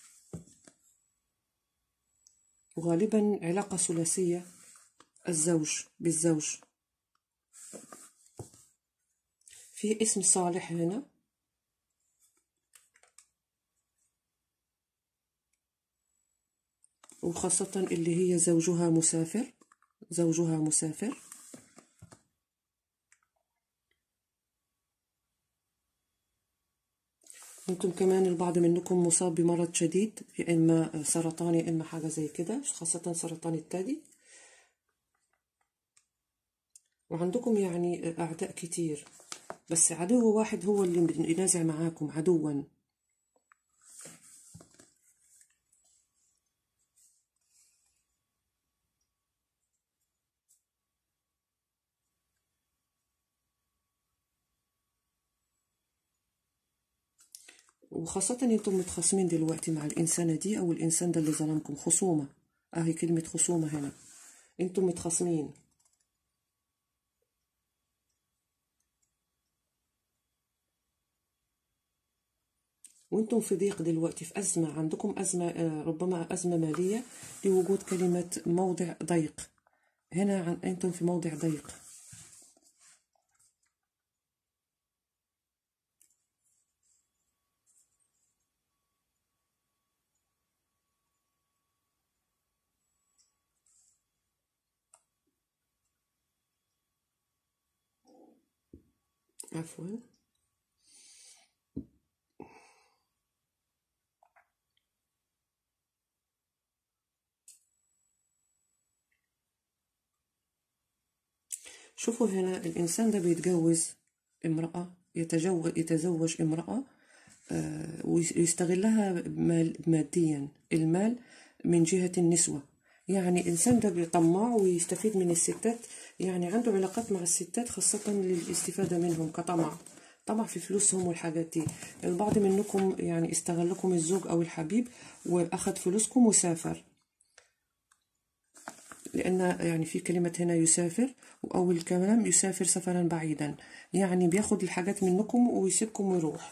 [SPEAKER 1] وغالبا علاقة ثلاثية الزوج بالزوج في اسم صالح هنا وخاصة اللي هي زوجها مسافر زوجها مسافر ممكن كمان البعض منكم مصاب بمرض شديد يا إما سرطان يا إما حاجة زي كده خاصة سرطان الثدي وعندكم يعني أعداء كتير بس عدو واحد هو اللي ينازع معاكم عدوا وخاصة انتم متخاصمين دلوقتي مع الإنسانة دي أو الإنسان ده اللي ظلمكم خصومة أهي كلمة خصومة هنا انتم متخاصمين وانتم في ضيق دلوقتي في أزمة عندكم أزمة آه، ربما أزمة مالية لوجود كلمة موضع ضيق هنا عن انتم في موضع ضيق عفوا شوفوا هنا الإنسان ده بيتجوز امرأة يتجوز يتزوج امرأة آه، ويستغلها مال ماديا المال من جهة النسوة يعني الإنسان ده بيطمع ويستفيد من الستات يعني عنده علاقات مع الستات خاصة للاستفادة منهم كطمع طمع في فلوسهم والحاجات دي البعض منكم يعني استغلكم الزوج أو الحبيب وأخذ فلوسكم وسافر لأن يعني في كلمة هنا يسافر وأول كلام يسافر سفرا بعيدا يعني بياخد الحاجات منكم ويسيبكم ويروح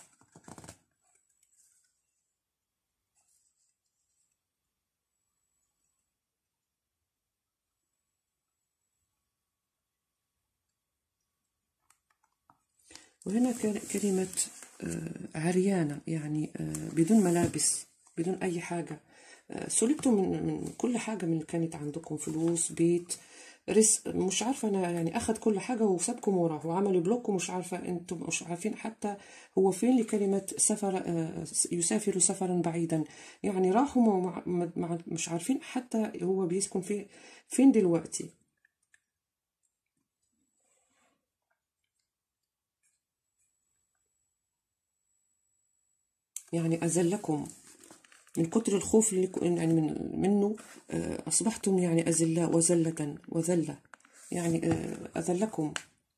[SPEAKER 1] وهنا كل- كلمة آه، عريانة يعني آه، بدون ملابس بدون أي حاجة آه، سلبتوا من من كل حاجة من اللي كانت عندكم فلوس بيت رزق مش عارفة أنا يعني أخد كل حاجة وسابكم وراه وعمل بلوك ومش عارفة أنتم مش عارفين حتى هو فين لكلمة سفر آه، يسافر سفرا بعيدا يعني راحوا ومع- مع- مع- مش عارفين حتى هو بيسكن في فين دلوقتي يعني أذلكم من كتر الخوف اللي كو- يعني من منه آه، أصبحتم يعني أذلاء وذلة وذلة يعني آه، أذلكم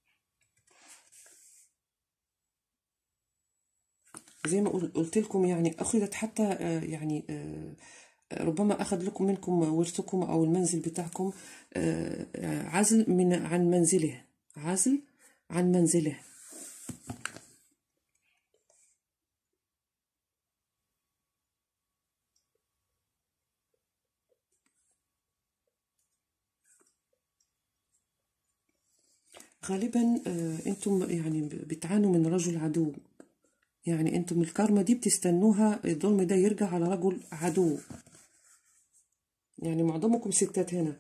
[SPEAKER 1] زي ما قل- قلت لكم يعني أخذت حتى آه، يعني آه، ربما أخذ لكم منكم ورثكم أو المنزل بتاعكم آه، آه، عزل من عن منزله عزل عن منزله غالبا آه، انتم يعني بتعانوا من رجل عدو يعني انتم الكارما دي بتستنوها الظلم ده يرجع على رجل عدو يعني معظمكم ستات هنا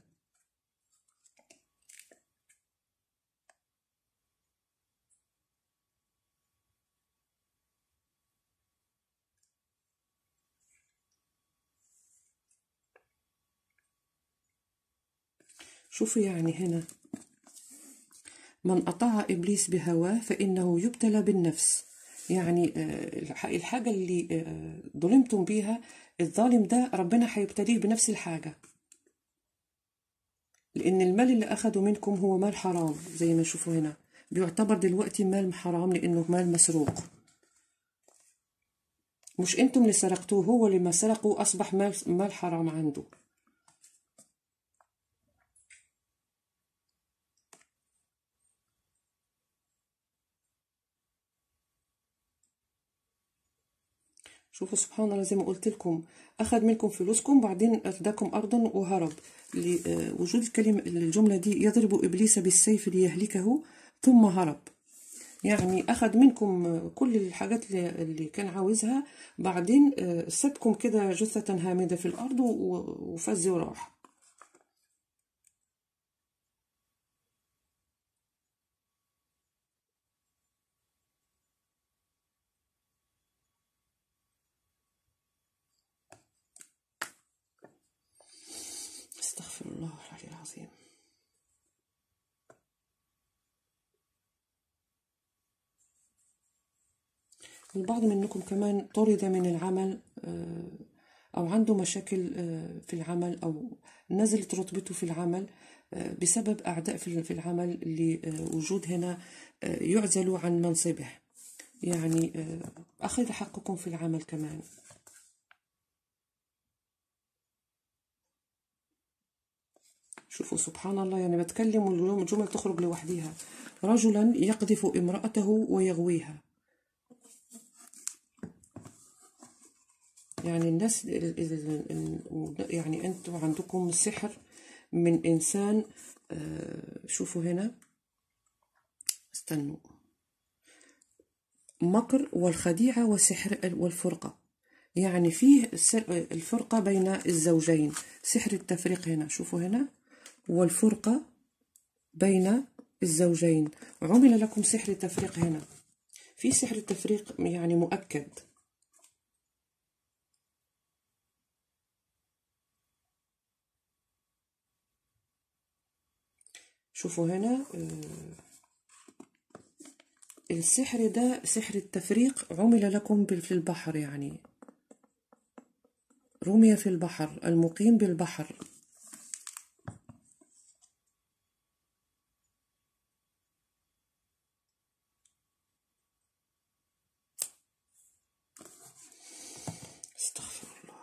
[SPEAKER 1] شوفوا يعني هنا من أطاع إبليس بهواه فإنه يبتلى بالنفس يعني آه، الحاجة اللي آه، ظلمتم بيها الظالم ده ربنا هيبتليه بنفس الحاجة لأن المال اللي أخده منكم هو مال حرام زي ما شوفوا هنا بيعتبر دلوقتي مال حرام لأنه مال مسروق مش انتم اللي سرقتوه هو اللي ما سرقه أصبح مال, مال حرام عنده شوفوا سبحان الله زي ما قلت لكم أخذ منكم فلوسكم بعدين أفداكم أرضا وهرب لوجود الكلمة الجملة دي يضرب إبليس بالسيف ليهلكه ثم هرب يعني أخذ منكم كل الحاجات اللي كان عاوزها بعدين سابكم كده جثة هامدة في الأرض وفز وراح استغفر الله العلي العظيم البعض منكم كمان طرد من العمل أو عنده مشاكل في العمل أو نزلت رتبته في العمل بسبب أعداء في العمل لوجود هنا يعزلوا عن منصبه يعني أخذ حقكم في العمل كمان شوفوا سبحان الله يعني بتكلم والجمل تخرج لوحدها رجلا يقذف امرأته ويغويها يعني الناس يعني انتم عندكم سحر من انسان شوفوا هنا استنوا مكر والخديعة والسحر والفرقة يعني فيه الفرقة بين الزوجين سحر التفريق هنا شوفوا هنا والفرقة بين الزوجين عمل لكم سحر التفريق هنا في سحر التفريق يعني مؤكد شوفوا هنا السحر ده سحر التفريق عمل لكم في البحر يعني رمي في البحر المقيم بالبحر استغفر الله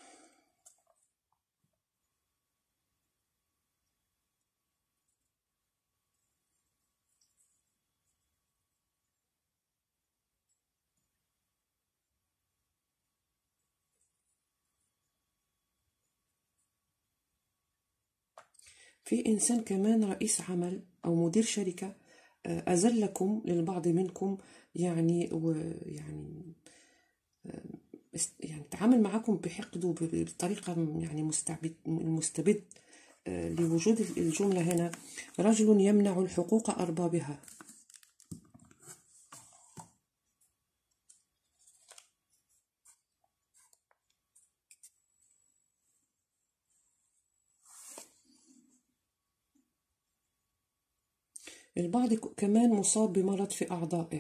[SPEAKER 1] في إنسان كمان رئيس عمل أو مدير شركة أذلكم للبعض منكم يعني ويعني يعني تعامل معكم بحقد وبطريقة يعني مستبد المستبد لوجود الجملة هنا رجل يمنع الحقوق أربابها البعض كمان مصاب بمرض في أعضائه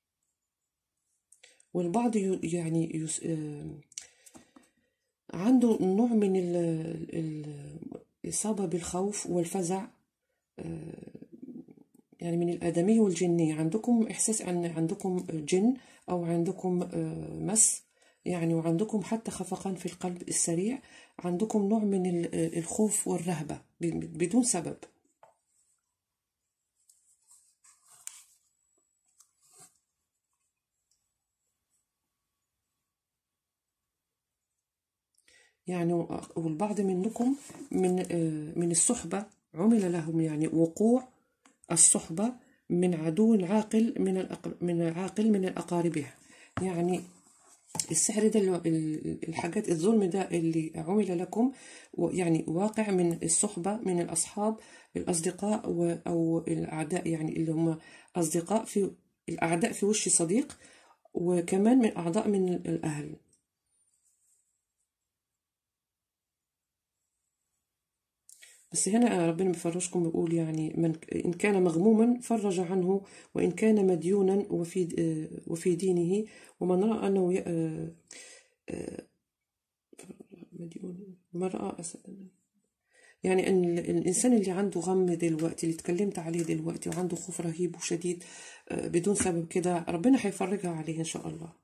[SPEAKER 1] والبعض يعني يس... عنده نوع من ال... الإصابة بالخوف والفزع يعني من الآدمية والجنية عندكم إحساس أن عندكم جن أو عندكم مس يعني وعندكم حتى خفقان في القلب السريع عندكم نوع من الخوف والرهبة بدون سبب يعني والبعض منكم من من الصحبة عمل لهم يعني وقوع الصحبة من عدو عاقل من من عاقل من أقاربه يعني السحر ده الحاجات الظلم ده اللي عمل لكم يعني واقع من الصحبة من الأصحاب الأصدقاء أو الأعداء يعني اللي هم أصدقاء في الأعداء في وش صديق وكمان من أعضاء من الأهل بس هنا ربنا بيفرجكم بيقول يعني من إن كان مغموما فرج عنه وإن كان مديونا وفي وفي دينه ومن رأى أنه ي- آه، آه، مديون من رأى أس- يعني ان ال- الانسان اللي عنده غم دلوقتي اللي اتكلمت عليه دلوقتي وعنده خوف رهيب وشديد آه، بدون سبب كده ربنا هيفرجها عليه ان شاء الله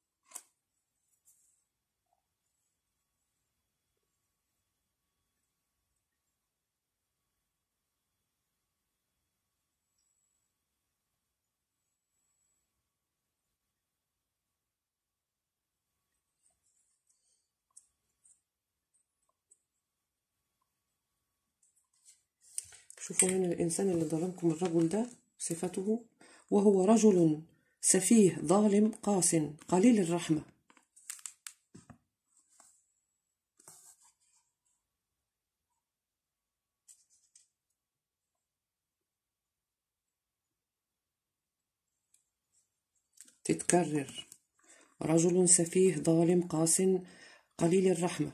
[SPEAKER 1] شوفوا هنا الانسان اللي ظلمكم الرجل ده صفته وهو رجل سفيه ظالم قاس قليل الرحمه تتكرر رجل سفيه ظالم قاس قليل الرحمه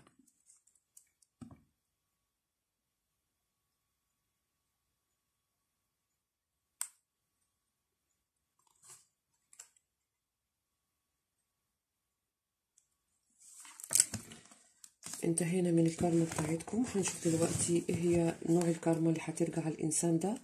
[SPEAKER 1] انتهينا من الكارما بتاعتكم هنشوف دلوقتي ايه هي نوع الكارما اللي هترجع على الانسان ده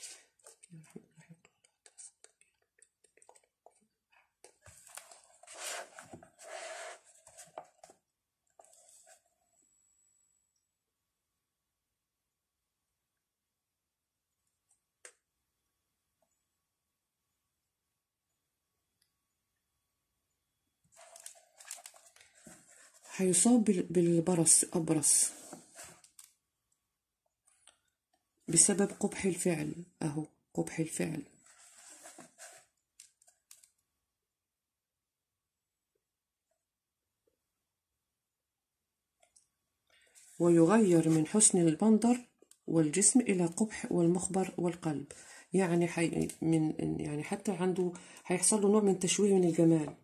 [SPEAKER 1] هيصاب بال- بالبرص أبرص بسبب قبح الفعل أهو قبح الفعل ويغير من حسن المنظر والجسم إلى قبح والمخبر والقلب يعني حي من يعني حتى عنده هيحصل له نوع من تشويه من الجمال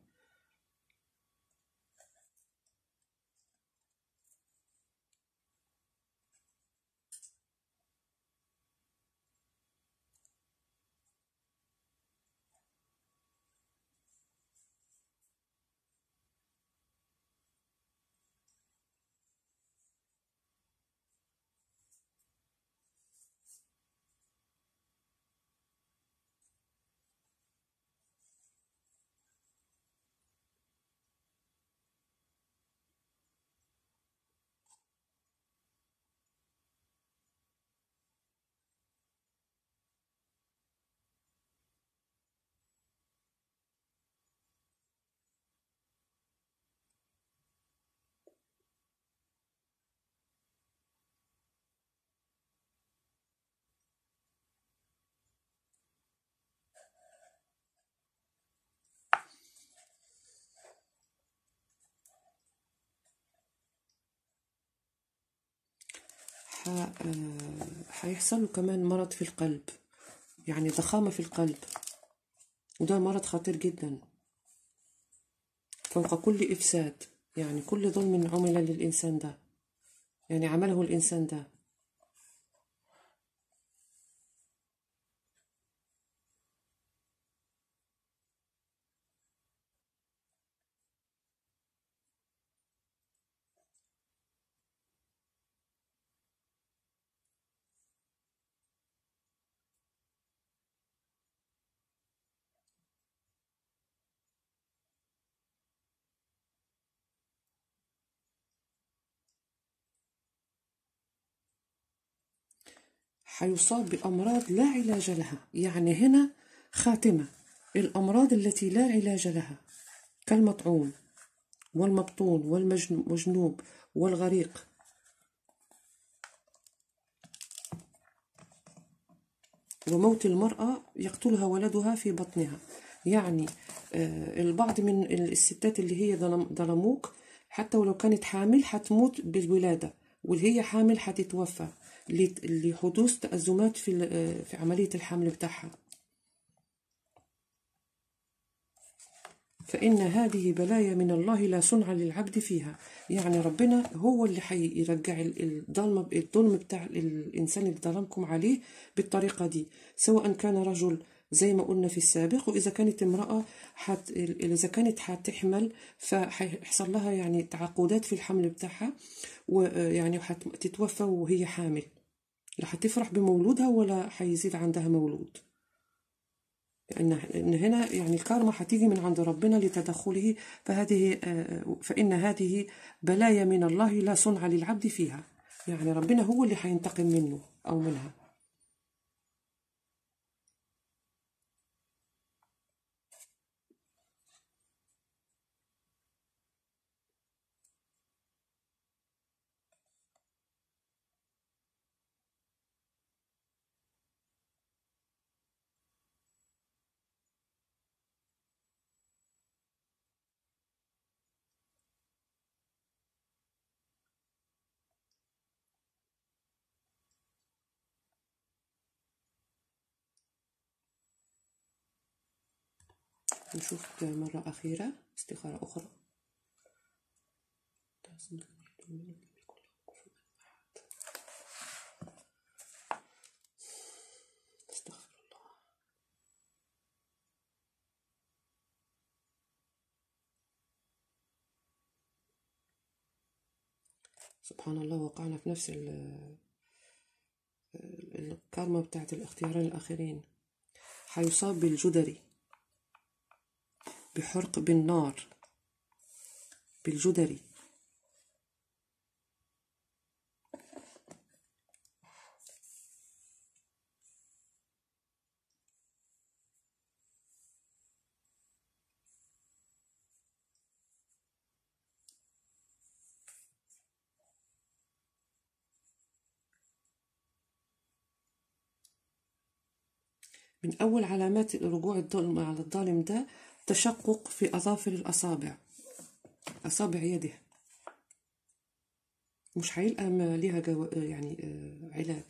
[SPEAKER 1] ح- آه، هيحصل له كمان مرض في القلب يعني ضخامة في القلب وده مرض خطير جدا فوق كل إفساد يعني كل ظلم عمل للإنسان ده يعني عمله الإنسان ده حيصاب بأمراض لا علاج لها يعني هنا خاتمة الأمراض التي لا علاج لها كالمطعون والمبطون والمجنوب والغريق وموت المرأة يقتلها ولدها في بطنها يعني آه، البعض من الستات اللي هي ظلم- ظلموك حتى ولو كانت حامل حتموت بالولادة واللي هي حامل حتتوفى لت- لحدوث تأزمات في ال- آه، في عملية الحمل بتاعها فإن هذه بلايا من الله لا صنع للعبد فيها يعني ربنا هو اللي حيرجع الظلم الظلم بتاع الإنسان اللي ظلمكم عليه بالطريقة دي سواء كان رجل زي ما قلنا في السابق وإذا كانت امرأة حت إذا كانت حتحمل فحيحصل لها يعني تعقدات في الحمل بتاعها ويعني حتتوفى وهي حامل لا حتفرح بمولودها ولا حيزيد عندها مولود إن إن هنا يعني الكارما حتيجي من عند ربنا لتدخله فهذه فإن هذه بلايا من الله لا صنع للعبد فيها يعني ربنا هو اللي حينتقم منه أو منها نشوف مرة أخيرة استخارة أخرى استغفر الله سبحان الله وقعنا في نفس الكارما بتاعت الاختيارين الأخيرين حيصاب بالجدري بحرق بالنار بالجدري من أول علامات رجوع الظلم على الظالم ده تشقق في أظافر الأصابع أصابع يده مش هيلقى ليها جو... يعني علاج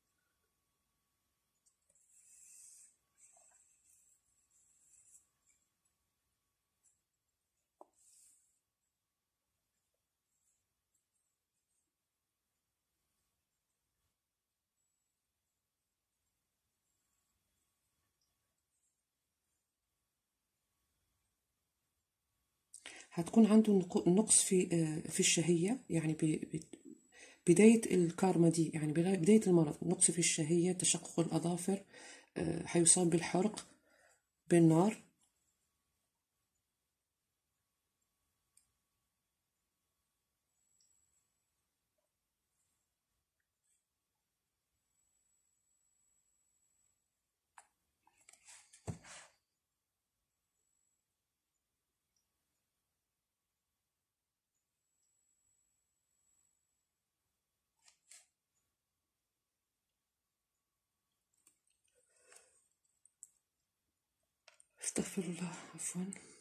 [SPEAKER 1] هتكون عنده نقص في في الشهية يعني بداية الكارما دي يعني بداية المرض نقص في الشهية تشقق الأظافر هيصاب بالحرق بالنار استغفر الله عفوا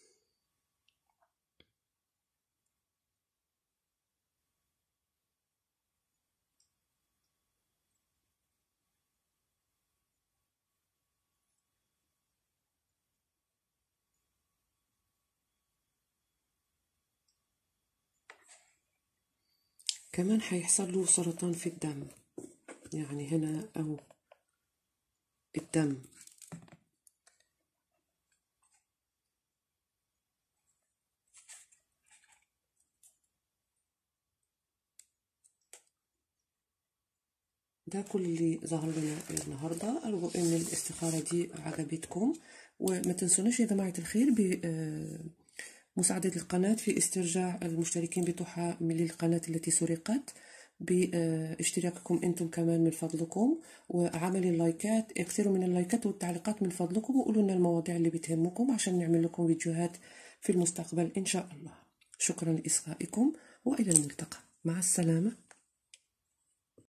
[SPEAKER 1] كمان حيحصل له سرطان في الدم يعني هنا أو الدم ده كل اللي ظهر لنا النهاردة أرجو أن الاستخارة دي عجبتكم وما تنسوناش يا جماعة الخير بمساعدة القناة في استرجاع المشتركين بتوعها من القناة التي سرقت باشتراككم انتم كمان من فضلكم وعمل اللايكات اكثروا من اللايكات والتعليقات من فضلكم وقولوا لنا المواضيع اللي بتهمكم عشان نعمل لكم فيديوهات في المستقبل ان شاء الله شكرا لاصغائكم والى الملتقى مع السلامه